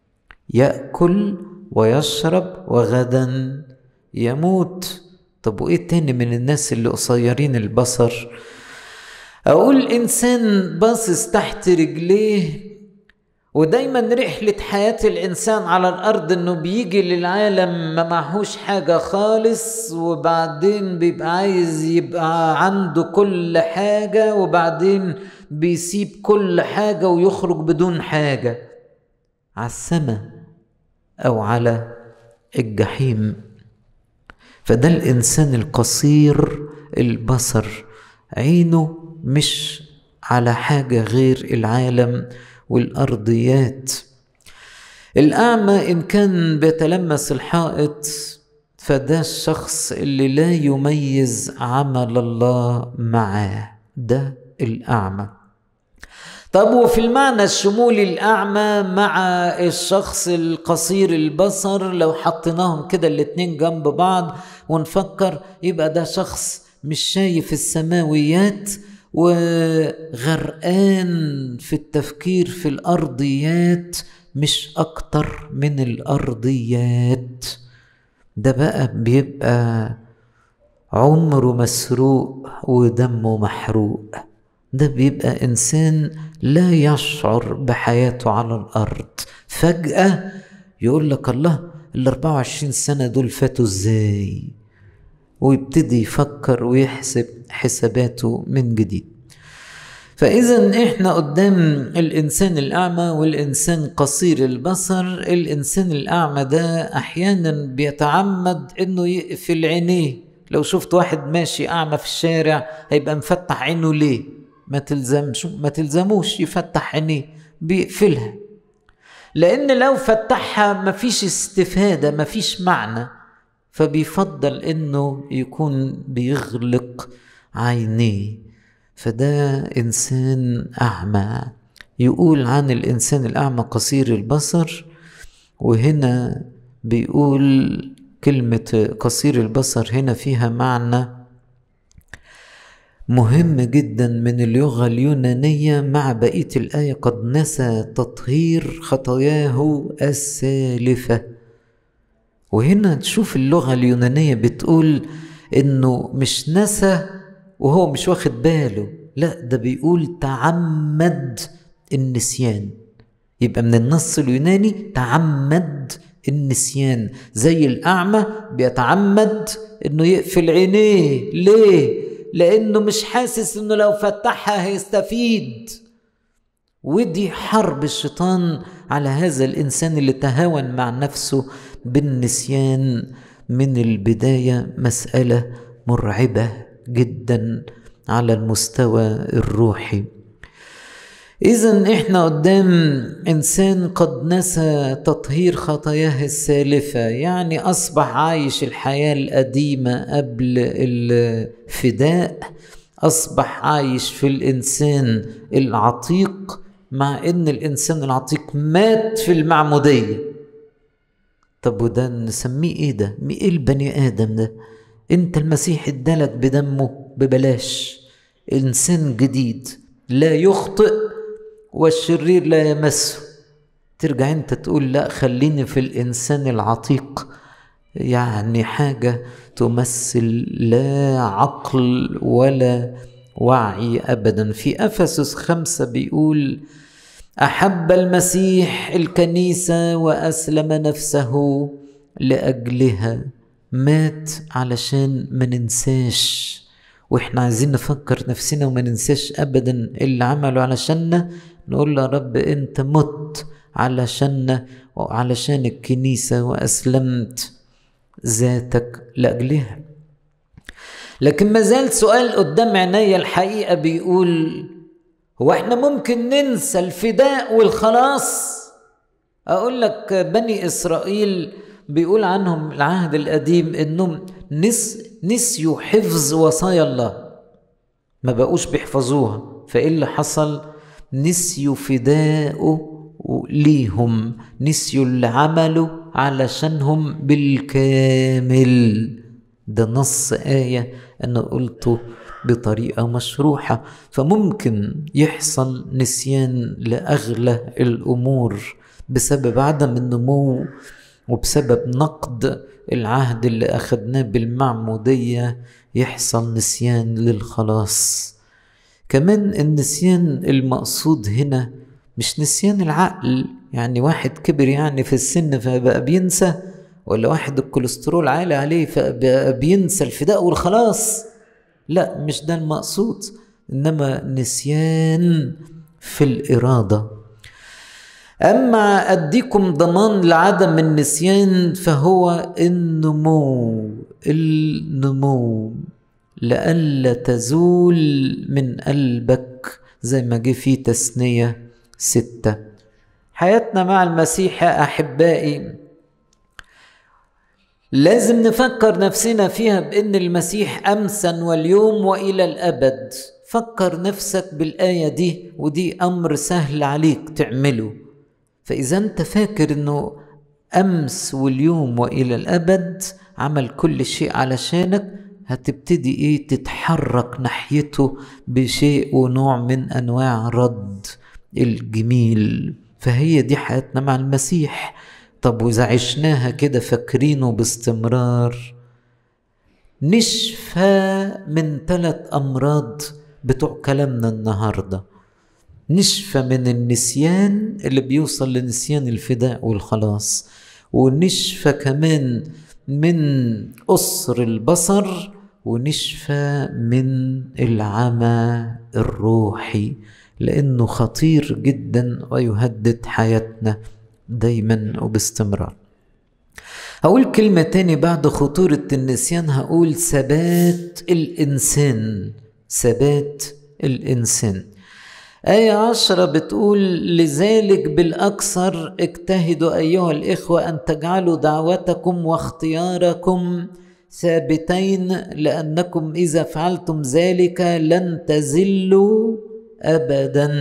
يأكل ويشرب وغدا يموت طب وايه تاني من الناس اللي قصيرين البصر اقول انسان باصص تحت رجليه ودايما رحلة حياة الإنسان على الأرض إنه بيجي للعالم ما معهوش حاجة خالص وبعدين بيبقى عايز يبقى عنده كل حاجة وبعدين بيسيب كل حاجة ويخرج بدون حاجة على السماء أو على الجحيم فده الإنسان القصير البصر عينه مش على حاجة غير العالم والأرضيات الأعمى إن كان بيتلمس الحائط فده الشخص اللي لا يميز عمل الله معاه ده الأعمى طب وفي المعنى الشمولي الأعمى مع الشخص القصير البصر لو حطيناهم كده الاتنين جنب بعض ونفكر يبقى ده شخص مش شايف السماويات وغرقان في التفكير في الأرضيات مش أكتر من الأرضيات ده بقى بيبقى عمره مسروق ودمه محروق ده بيبقى إنسان لا يشعر بحياته على الأرض فجأة يقول لك الله ال 24 سنة دول فاتوا إزاي ويبتدي يفكر ويحسب حساباته من جديد فإذا إحنا قدام الإنسان الأعمى والإنسان قصير البصر الإنسان الأعمى ده أحيانا بيتعمد إنه يقفل عينيه لو شفت واحد ماشي أعمى في الشارع هيبقى مفتح عينه ليه ما تلزمش ما تلزموش يفتح عينيه بيقفلها لأن لو فتحها مفيش استفادة مفيش معنى فبيفضل إنه يكون بيغلق عينيه فده إنسان أعمى يقول عن الإنسان الأعمى قصير البصر وهنا بيقول كلمة قصير البصر هنا فيها معنى مهم جدا من اللغة اليونانية مع بقية الآية قد نسى تطهير خطاياه السالفة وهنا تشوف اللغة اليونانية بتقول إنه مش نسى وهو مش واخد باله لا ده بيقول تعمد النسيان يبقى من النص اليوناني تعمد النسيان زي الأعمى بيتعمد إنه يقفل عينيه ليه؟ لأنه مش حاسس إنه لو فتحها هيستفيد ودي حرب الشيطان على هذا الإنسان اللي تهاون مع نفسه بالنسيان من البداية مسألة مرعبة جدا على المستوى الروحي إذا إحنا قدام إنسان قد نسى تطهير خطاياه السالفة يعني أصبح عايش الحياة القديمة قبل الفداء أصبح عايش في الإنسان العتيق مع إن الإنسان العتيق مات في المعمودية طب وده نسميه إيه ده؟ إيه البني آدم ده؟ أنت المسيح ادالك بدمه ببلاش إنسان جديد لا يخطئ والشرير لا يمسه ترجع انت تقول لا خليني في الانسان العتيق يعني حاجه تمثل لا عقل ولا وعي ابدا في افسس خمسه بيقول احب المسيح الكنيسه واسلم نفسه لاجلها مات علشان ما ننساش واحنا عايزين نفكر نفسنا وما ننساش ابدا اللي عمله علشاننا نقول له يا رب انت مت علشاننا وعلشان الكنيسة وأسلمت ذاتك لأجلها لكن ما زال سؤال قدام عينيا الحقيقة بيقول هو احنا ممكن ننسى الفداء والخلاص أقول لك بني إسرائيل بيقول عنهم العهد القديم إنهم نس نسيوا حفظ وصايا الله ما بقوش بيحفظوها فإيه اللي حصل؟ نسيوا فداءه ليهم نسيوا اللي عملوا علشانهم بالكامل ده نص آية أنا قلته بطريقة مشروحة فممكن يحصل نسيان لأغلى الأمور بسبب عدم النمو وبسبب نقد العهد اللي أخدناه بالمعمودية يحصل نسيان للخلاص كمان النسيان المقصود هنا مش نسيان العقل يعني واحد كبر يعني في السن فبقى بينسى ولا واحد الكوليسترول عالي عليه فبقى بينسى الفداء والخلاص لا مش ده المقصود انما نسيان في الاراده اما اديكم ضمان لعدم النسيان فهو النمو النمو لئلا تزول من قلبك زي ما جه في تثنيه سته حياتنا مع المسيح يا احبائي لازم نفكر نفسنا فيها بان المسيح امسا واليوم والى الابد فكر نفسك بالايه دي ودي امر سهل عليك تعمله فاذا انت فاكر انه امس واليوم والى الابد عمل كل شيء علشانك هتبتدي ايه تتحرك ناحيته بشيء ونوع من انواع رد الجميل فهي دي حياتنا مع المسيح طب واذا عشناها كده فاكرينه باستمرار نشفى من ثلاث امراض بتوع كلامنا النهارده نشفى من النسيان اللي بيوصل لنسيان الفداء والخلاص ونشفى كمان من قصر البصر ونشفى من العمى الروحي لانه خطير جدا ويهدد حياتنا دايما وباستمرار هقول كلمة تاني بعد خطورة النسيان هقول ثبات الإنسان ثبات الإنسان آية عشرة بتقول لذلك بالأكثر اجتهدوا أيها الإخوة أن تجعلوا دعوتكم واختياركم ثابتين لأنكم إذا فعلتم ذلك لن تزلوا أبدا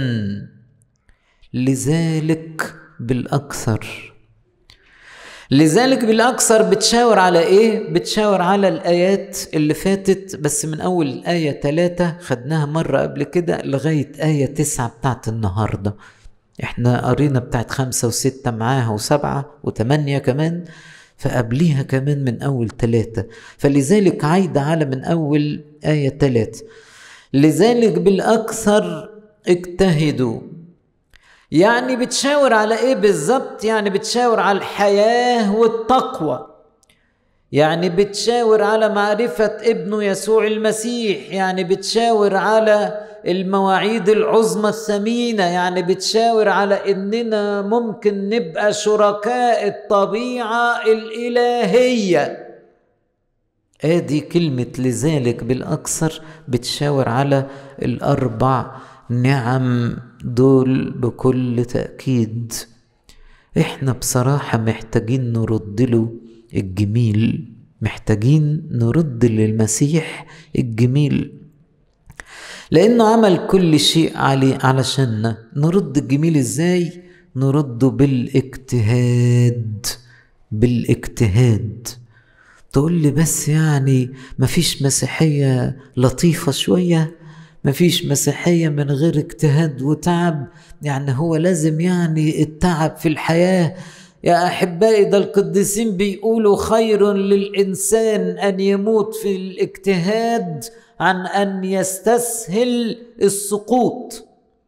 لذلك بالأكثر لذلك بالأكثر بتشاور على إيه؟ بتشاور على الآيات اللي فاتت بس من أول الآية ثلاثة خدناها مرة قبل كده لغاية آية تسعة بتاعت النهاردة إحنا قرينا بتاعت خمسة وستة معاها وسبعة وثمانية كمان فقبليها كمان من أول ثلاثة فلذلك عايدة على من أول آية ثلاثة لذلك بالأكثر اجتهدوا يعني بتشاور على ايه بالظبط يعني بتشاور على الحياه والتقوى يعني بتشاور على معرفه ابنه يسوع المسيح يعني بتشاور على المواعيد العظمى الثمينه يعني بتشاور على اننا ممكن نبقى شركاء الطبيعه الالهيه ادي كلمه لذلك بالاكثر بتشاور على الاربع نعم دول بكل تأكيد احنا بصراحة محتاجين نرد له الجميل محتاجين نرد للمسيح الجميل لأنه عمل كل شيء علي علشاننا نرد الجميل ازاي نرده بالاجتهاد بالاجتهاد تقول لي بس يعني مفيش مسيحية لطيفة شوية مفيش مسيحية من غير اجتهاد وتعب يعني هو لازم يعني التعب في الحياة يا أحبائي ده القديسين بيقولوا خير للإنسان أن يموت في الاجتهاد عن أن يستسهل السقوط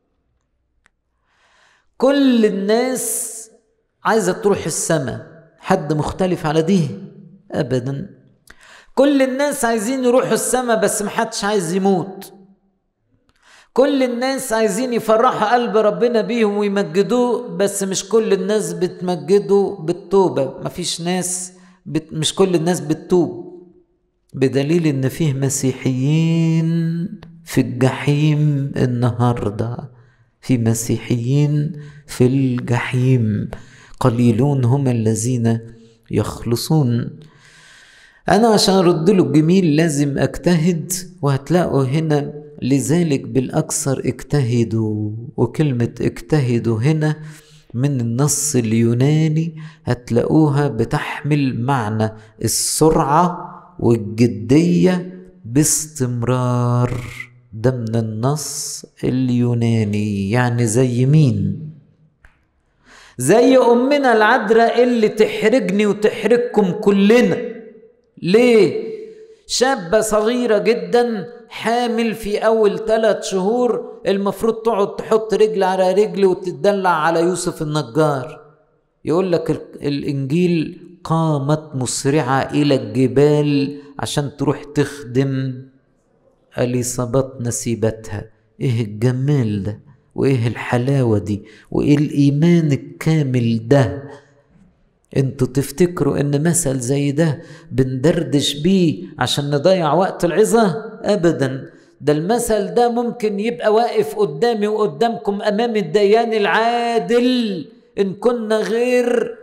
كل الناس عايزة تروح السماء حد مختلف على دي أبدا كل الناس عايزين يروحوا السماء بس محدش عايز يموت كل الناس عايزين يفرحوا قلب ربنا بيهم ويمجدوه بس مش كل الناس بتمجده بالتوبة مفيش ناس بت مش كل الناس بتتوب بدليل ان فيه مسيحيين في الجحيم النهارده في مسيحيين في الجحيم قليلون هم الذين يخلصون انا عشان ارد له الجميل لازم اجتهد وهتلاقوا هنا لذلك بالاكثر اجتهدوا وكلمه اجتهدوا هنا من النص اليوناني هتلاقوها بتحمل معنى السرعه والجديه باستمرار ده من النص اليوناني يعني زي مين زي امنا العذراء اللي تحرجني وتحرجكم كلنا ليه شابة صغيرة جدا حامل في أول ثلاث شهور المفروض تقعد تحط رجل على رجل وتتدلع على يوسف النجار يقول لك الإنجيل قامت مسرعة إلى الجبال عشان تروح تخدم أليصابات نسيبتها إيه الجمال ده وإيه الحلاوة دي وإيه الإيمان الكامل ده انتوا تفتكروا ان مثل زي ده بندردش بيه عشان نضيع وقت العظة ابدا ده المثل ده ممكن يبقى واقف قدامي وقدامكم امام الديان العادل ان كنا غير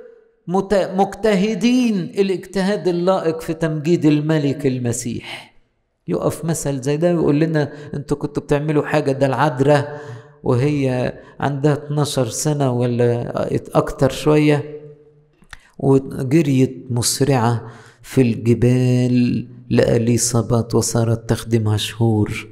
مجتهدين الاجتهاد اللائق في تمجيد الملك المسيح يقف مثل زي ده ويقول لنا انتوا كنتوا بتعملوا حاجة ده العذراء وهي عندها 12 سنة ولا أكتر شوية وجريت مسرعة في الجبال لأليصابات وصارت تخدمها شهور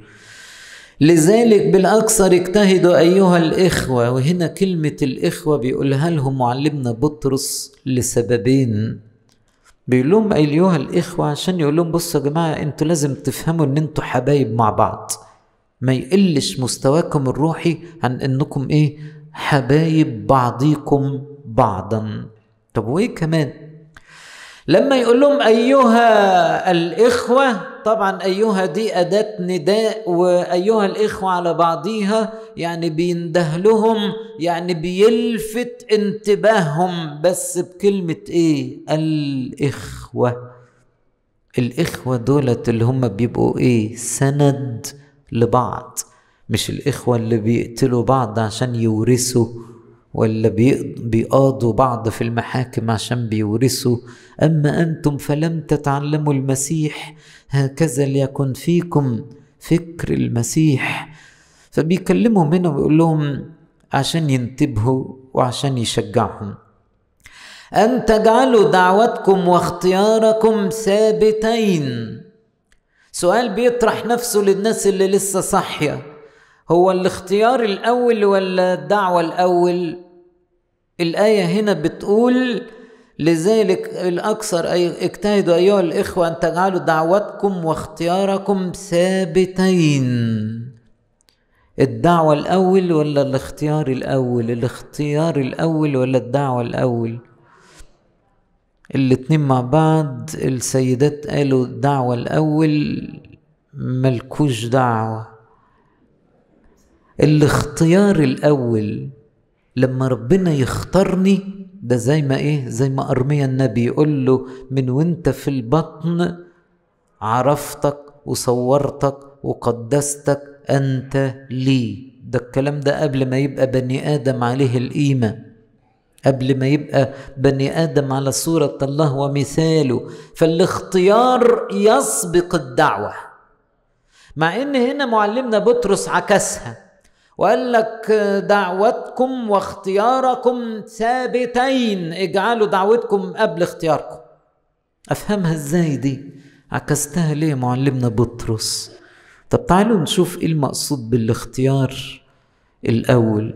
لذلك بالأكثر اجتهدوا أيها الإخوة وهنا كلمة الإخوة بيقولها لهم معلمنا بطرس لسببين بيقول لهم أيها الإخوة عشان يقول لهم بصوا يا جماعة أنتوا لازم تفهموا إن أنتوا حبايب مع بعض ما يقلش مستواكم الروحي عن إنكم إيه حبايب بعضيكم بعضا طب وايه كمان لما يقول لهم ايها الاخوه طبعا ايها دي اداه نداء وايها الاخوه على بعضيها يعني بينده لهم يعني بيلفت انتباههم بس بكلمه ايه الاخوه الاخوه دولت اللي هم بيبقوا ايه سند لبعض مش الاخوه اللي بيقتلوا بعض عشان يورثوا ولا بيقاضوا بعض في المحاكم عشان بيورثوا أما أنتم فلم تتعلموا المسيح هكذا ليكن فيكم فكر المسيح فبيكلمهم هنا ويقول لهم عشان ينتبهوا وعشان يشجعهم أن تجعلوا دعوتكم واختياركم ثابتين سؤال بيطرح نفسه للناس اللي لسه صاحيه هو الاختيار الأول ولا الدعوة الأول الآية هنا بتقول لذلك الأكثر أي اجتهدوا أيها الإخوة أن تجعلوا دعوتكم واختياركم ثابتين الدعوة الأول ولا الاختيار الأول الاختيار الأول ولا الدعوة الأول الاتنين مع بعض السيدات قالوا الدعوة الأول ملكوش دعوة الاختيار الأول لما ربنا يختارني ده زي ما ايه زي ما أرميا النبي يقول له من وانت في البطن عرفتك وصورتك وقدستك أنت لي ده الكلام ده قبل ما يبقى بني آدم عليه القيمة قبل ما يبقى بني آدم على صورة الله ومثاله فالاختيار يسبق الدعوة مع ان هنا معلمنا بطرس عكسها وقال لك دعوتكم واختياركم ثابتين اجعلوا دعوتكم قبل اختياركم افهمها ازاي دي عكستها ليه معلمنا بطرس طب تعالوا نشوف ايه المقصود بالاختيار الاول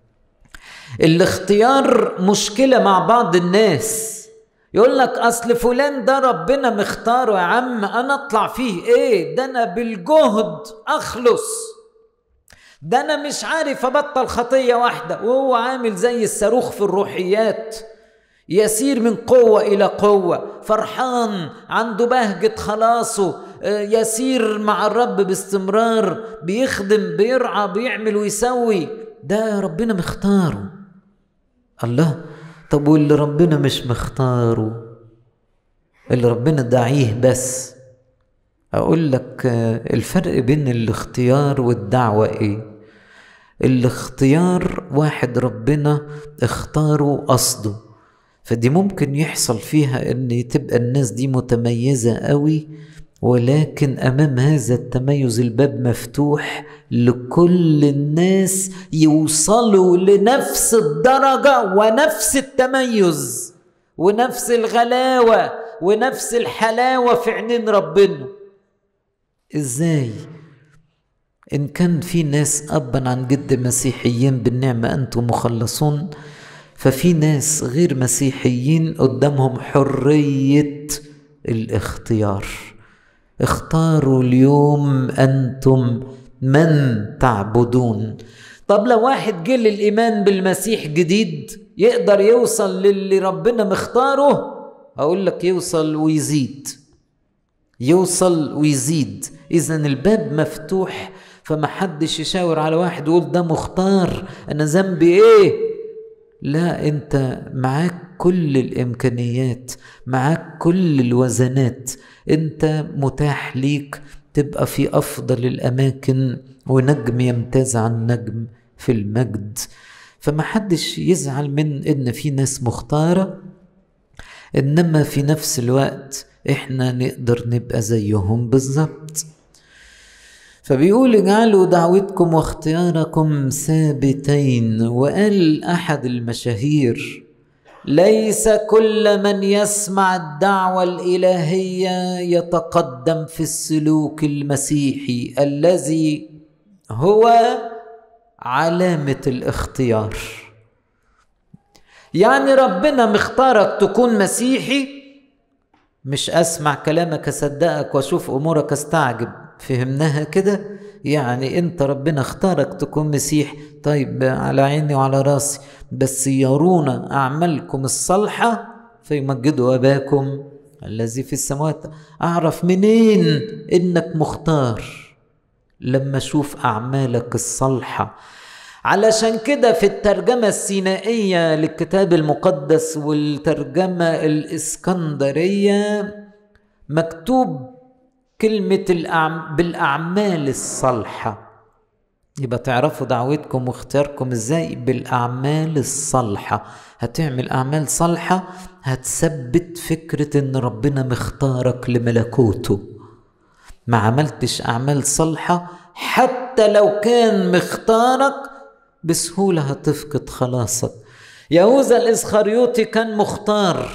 الاختيار مشكلة مع بعض الناس يقول لك اصل فلان ده ربنا مختاره يا عم انا اطلع فيه ايه ده انا بالجهد اخلص ده انا مش عارف ابطل خطيه واحده وهو عامل زي الصاروخ في الروحيات يسير من قوه الى قوه فرحان عنده بهجه خلاصه يسير مع الرب باستمرار بيخدم بيرعى بيعمل ويسوي ده ربنا مختاره الله طب واللي ربنا مش مختاره اللي ربنا داعيه بس اقول لك الفرق بين الاختيار والدعوه ايه الاختيار واحد ربنا اختاره قصده فدي ممكن يحصل فيها ان تبقى الناس دي متميزه قوي ولكن امام هذا التميز الباب مفتوح لكل الناس يوصلوا لنفس الدرجه ونفس التميز ونفس الغلاوه ونفس الحلاوه في عينين ربنا ازاي ان كان في ناس ابا عن جد مسيحيين بالنعمه انتم مخلصون ففي ناس غير مسيحيين قدامهم حريه الاختيار اختاروا اليوم أنتم من تعبدون طب لو واحد جه للإيمان بالمسيح جديد يقدر يوصل للي ربنا مختاره أقول لك يوصل ويزيد يوصل ويزيد إذا الباب مفتوح فما حدش يشاور على واحد ويقول ده مختار أنا ذنبي إيه لا أنت معاك كل الإمكانيات معاك كل الوزنات أنت متاح ليك تبقى في أفضل الأماكن ونجم يمتاز عن نجم في المجد فما حدش يزعل من ان في ناس مختاره انما في نفس الوقت احنا نقدر نبقى زيهم بالظبط فبيقول اجعلوا دعوتكم واختياركم ثابتين وقال احد المشاهير ليس كل من يسمع الدعوه الالهيه يتقدم في السلوك المسيحي الذي هو علامه الاختيار يعني ربنا مختارك تكون مسيحي مش اسمع كلامك اصدقك واشوف امورك استعجب فهمناها كده يعني انت ربنا اختارك تكون مسيح طيب على عيني وعلى راسي بس يرون اعمالكم الصالحه فيمجدوا اباكم الذي في السماوات اعرف منين انك مختار لما اشوف اعمالك الصالحه علشان كده في الترجمة السينائية للكتاب المقدس والترجمة الإسكندرية مكتوب كلمة الأعم... بالأعمال الصالحة يبقى تعرفوا دعوتكم واختياركم ازاي بالأعمال الصالحة هتعمل أعمال صالحة هتثبت فكرة إن ربنا مختارك لملكوته ما عملتش أعمال صالحة حتى لو كان مختارك بسهولة هتفقد خلاصك يهوذا الإسخريوطي كان مختار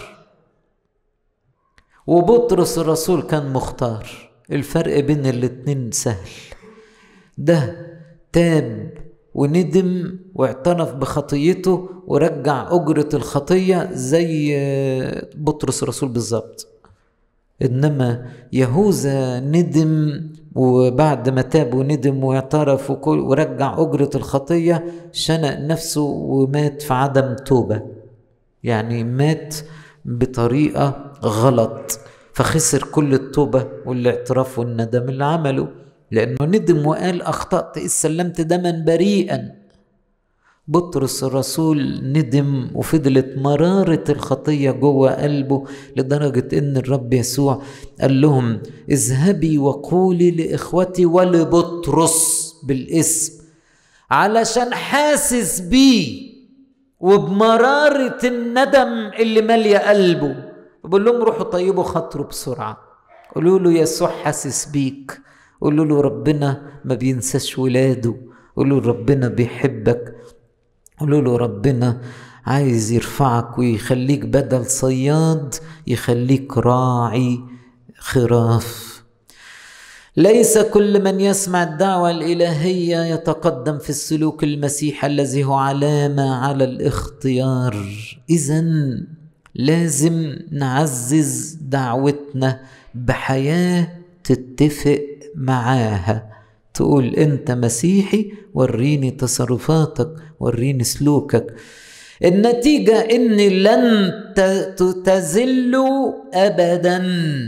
وبطرس الرسول كان مختار الفرق بين الاتنين سهل ده تاب وندم واعترف بخطيته ورجع أجرة الخطية زي بطرس الرسول بالظبط إنما يهوذا ندم وبعد ما تاب وندم واعترف وكل ورجع أجرة الخطية شنق نفسه ومات في عدم توبة يعني مات بطريقة غلط فخسر كل التوبة والاعتراف والندم اللي عمله لأنه ندم وقال أخطأت إذ سلمت دما بريئا بطرس الرسول ندم وفضلت مرارة الخطية جوه قلبه لدرجة إن الرب يسوع قال لهم اذهبي وقولي لإخوتي ولبطرس بالاسم علشان حاسس بيه وبمرارة الندم اللي مالية قلبه بقول لهم روحوا طيبوا خاطره بسرعة قولوا له يسوع حاسس بيك قولوا له ربنا ما بينساش ولاده قولوا له ربنا بيحبك قولوا له ربنا عايز يرفعك ويخليك بدل صياد يخليك راعي خراف ليس كل من يسمع الدعوة الإلهية يتقدم في السلوك المسيح الذي هو علامة على الاختيار إذا لازم نعزز دعوتنا بحياة تتفق معاها تقول انت مسيحي وريني تصرفاتك وريني سلوكك النتيجة ان لن تزلوا ابدا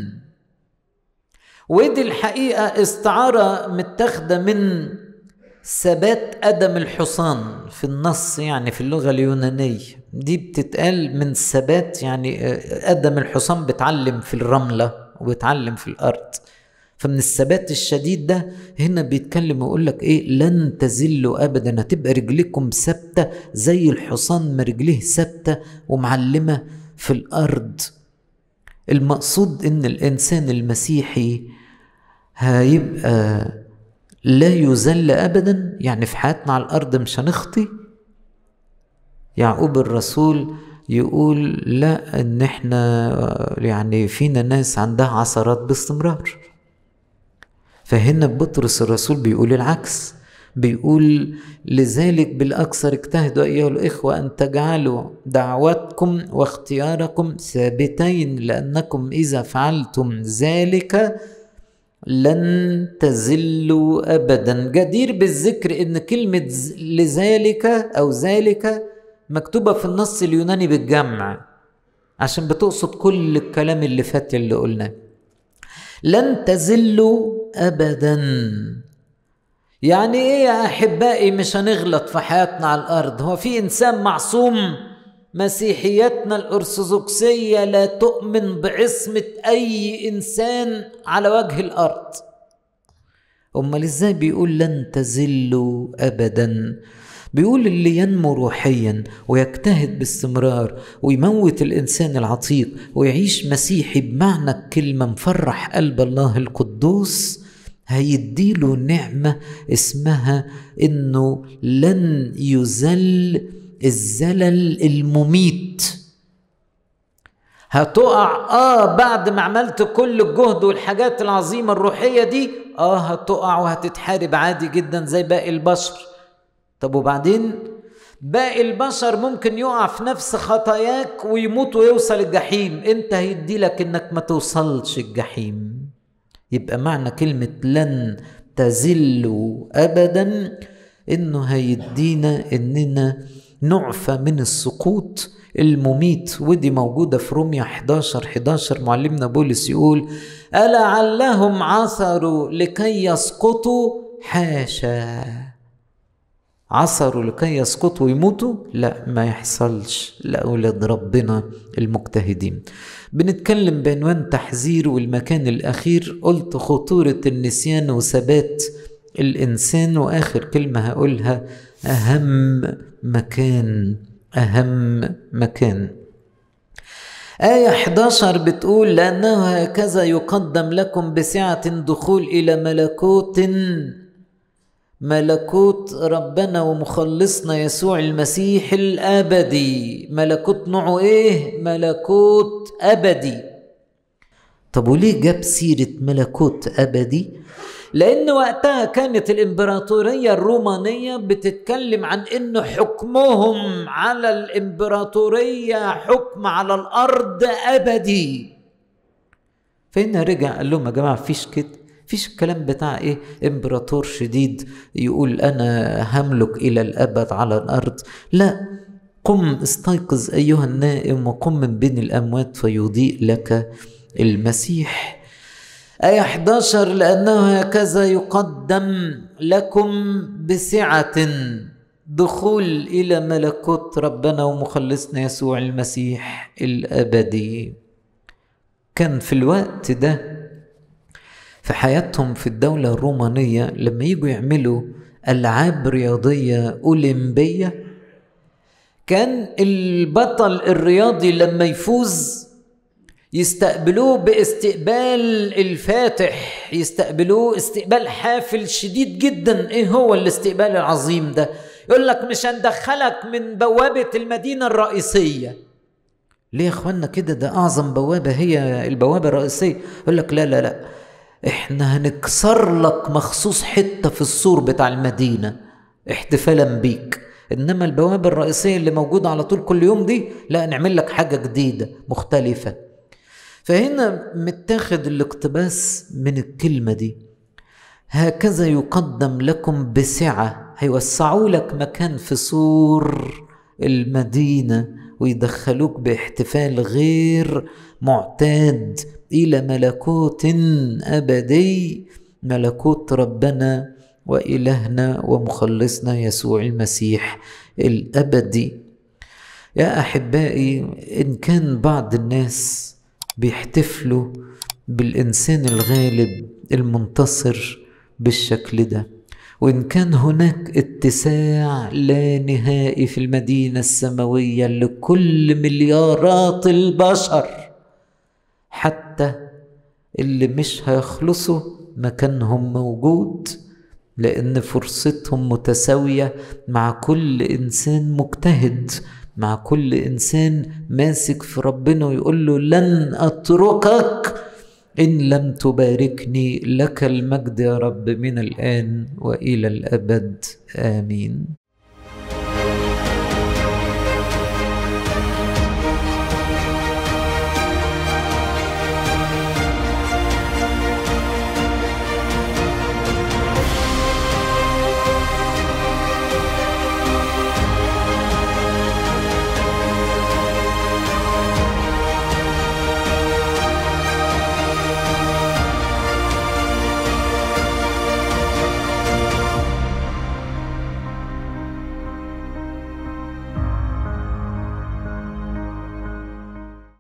ودي الحقيقة استعارة متاخدة من ثبات قدم الحصان في النص يعني في اللغة اليونانية دي بتتقال من ثبات يعني قدم الحصان بتعلم في الرملة وبتعلم في الأرض فمن الثبات الشديد ده هنا بيتكلم ويقول لك ايه لن تزلوا ابدا هتبقى رجلكم ثابته زي الحصان ما رجليه ثابته ومعلمه في الارض المقصود ان الانسان المسيحي هيبقى لا يذل ابدا يعني في حياتنا على الارض مش هنخطي يعقوب الرسول يقول لا ان احنا يعني فينا ناس عندها عثرات باستمرار فهنا بطرس الرسول بيقول العكس بيقول لذلك بالأكثر اجتهدوا أيها الإخوة أن تجعلوا دعوتكم واختياركم ثابتين لأنكم إذا فعلتم ذلك لن تزلوا ابدا جدير بالذكر ان كلمه لذلك او ذلك مكتوبه في النص اليوناني بالجمع عشان بتقصد كل الكلام اللي فات اللي قلناه لن تزلوا ابدا يعني ايه يا احبائي مش هنغلط في حياتنا على الارض هو في انسان معصوم مسيحيتنا الارثوذكسيه لا تؤمن بعصمه اي انسان على وجه الارض امال ازاي بيقول لن تزلوا ابدا بيقول اللي ينمو روحيا ويجتهد باستمرار ويموت الانسان العتيق ويعيش مسيحي بمعنى الكلمه مفرح قلب الله القدوس هيديله نعمه اسمها انه لن يزل الزلل المميت هتقع اه بعد ما عملت كل الجهد والحاجات العظيمه الروحيه دي اه هتقع وهتتحارب عادي جدا زي باقي البشر طب وبعدين باقي البشر ممكن يقع في نفس خطاياك ويموت ويوصل الجحيم انت هيدي لك انك ما توصلش الجحيم يبقى معنى كلمة لن تزلوا أبدا إنه هيدينا إننا نعفى من السقوط المميت ودي موجودة في روميا 11 11 معلمنا بولس يقول ألعلهم عثروا لكي يسقطوا حاشا عثروا لكي يسقطوا ويموتوا لا ما يحصلش لأولاد ربنا المجتهدين بنتكلم بعنوان تحذير والمكان الأخير قلت خطورة النسيان وثبات الإنسان وآخر كلمة هقولها أهم مكان أهم مكان آية 11 بتقول لأنه هكذا يقدم لكم بسعة دخول إلى ملكوت ملكوت ربنا ومخلصنا يسوع المسيح الابدي ملكوت نوعه ايه ملكوت ابدي طب وليه جاب سيره ملكوت ابدي لان وقتها كانت الامبراطوريه الرومانيه بتتكلم عن انه حكمهم على الامبراطوريه حكم على الارض ابدي فهنا رجع قال لهم يا جماعه مفيش كده فيش الكلام بتاع ايه امبراطور شديد يقول انا هملك الى الابد على الارض لا قم استيقظ ايها النائم وقم من بين الاموات فيضيء لك المسيح آية 11 لأنه هكذا يقدم لكم بسعة دخول إلى ملكوت ربنا ومخلصنا يسوع المسيح الأبدي كان في الوقت ده في حياتهم في الدولة الرومانية لما يجوا يعملوا ألعاب رياضية أولمبية كان البطل الرياضي لما يفوز يستقبلوه باستقبال الفاتح يستقبلوه استقبال حافل شديد جدا ايه هو الاستقبال العظيم ده يقول لك مش هندخلك من بوابة المدينة الرئيسية ليه يا اخوانا كده ده اعظم بوابة هي البوابة الرئيسية يقول لك لا لا لا احنا هنكسر لك مخصوص حته في السور بتاع المدينه احتفالا بيك انما البوابه الرئيسيه اللي موجوده على طول كل يوم دي لا نعمل لك حاجه جديده مختلفه فهنا متاخد الاقتباس من الكلمه دي هكذا يقدم لكم بسعه هيوسعوا لك مكان في سور المدينه ويدخلوك باحتفال غير معتاد الى ملكوت ابدي ملكوت ربنا والهنا ومخلصنا يسوع المسيح الابدي يا احبائي ان كان بعض الناس بيحتفلوا بالانسان الغالب المنتصر بالشكل ده وان كان هناك اتساع لا نهائي في المدينه السماويه لكل مليارات البشر حتى اللي مش هيخلصوا مكانهم موجود لأن فرصتهم متساوية مع كل إنسان مجتهد مع كل إنسان ماسك في ربنا ويقول له لن أتركك إن لم تباركني لك المجد يا رب من الآن وإلى الأبد آمين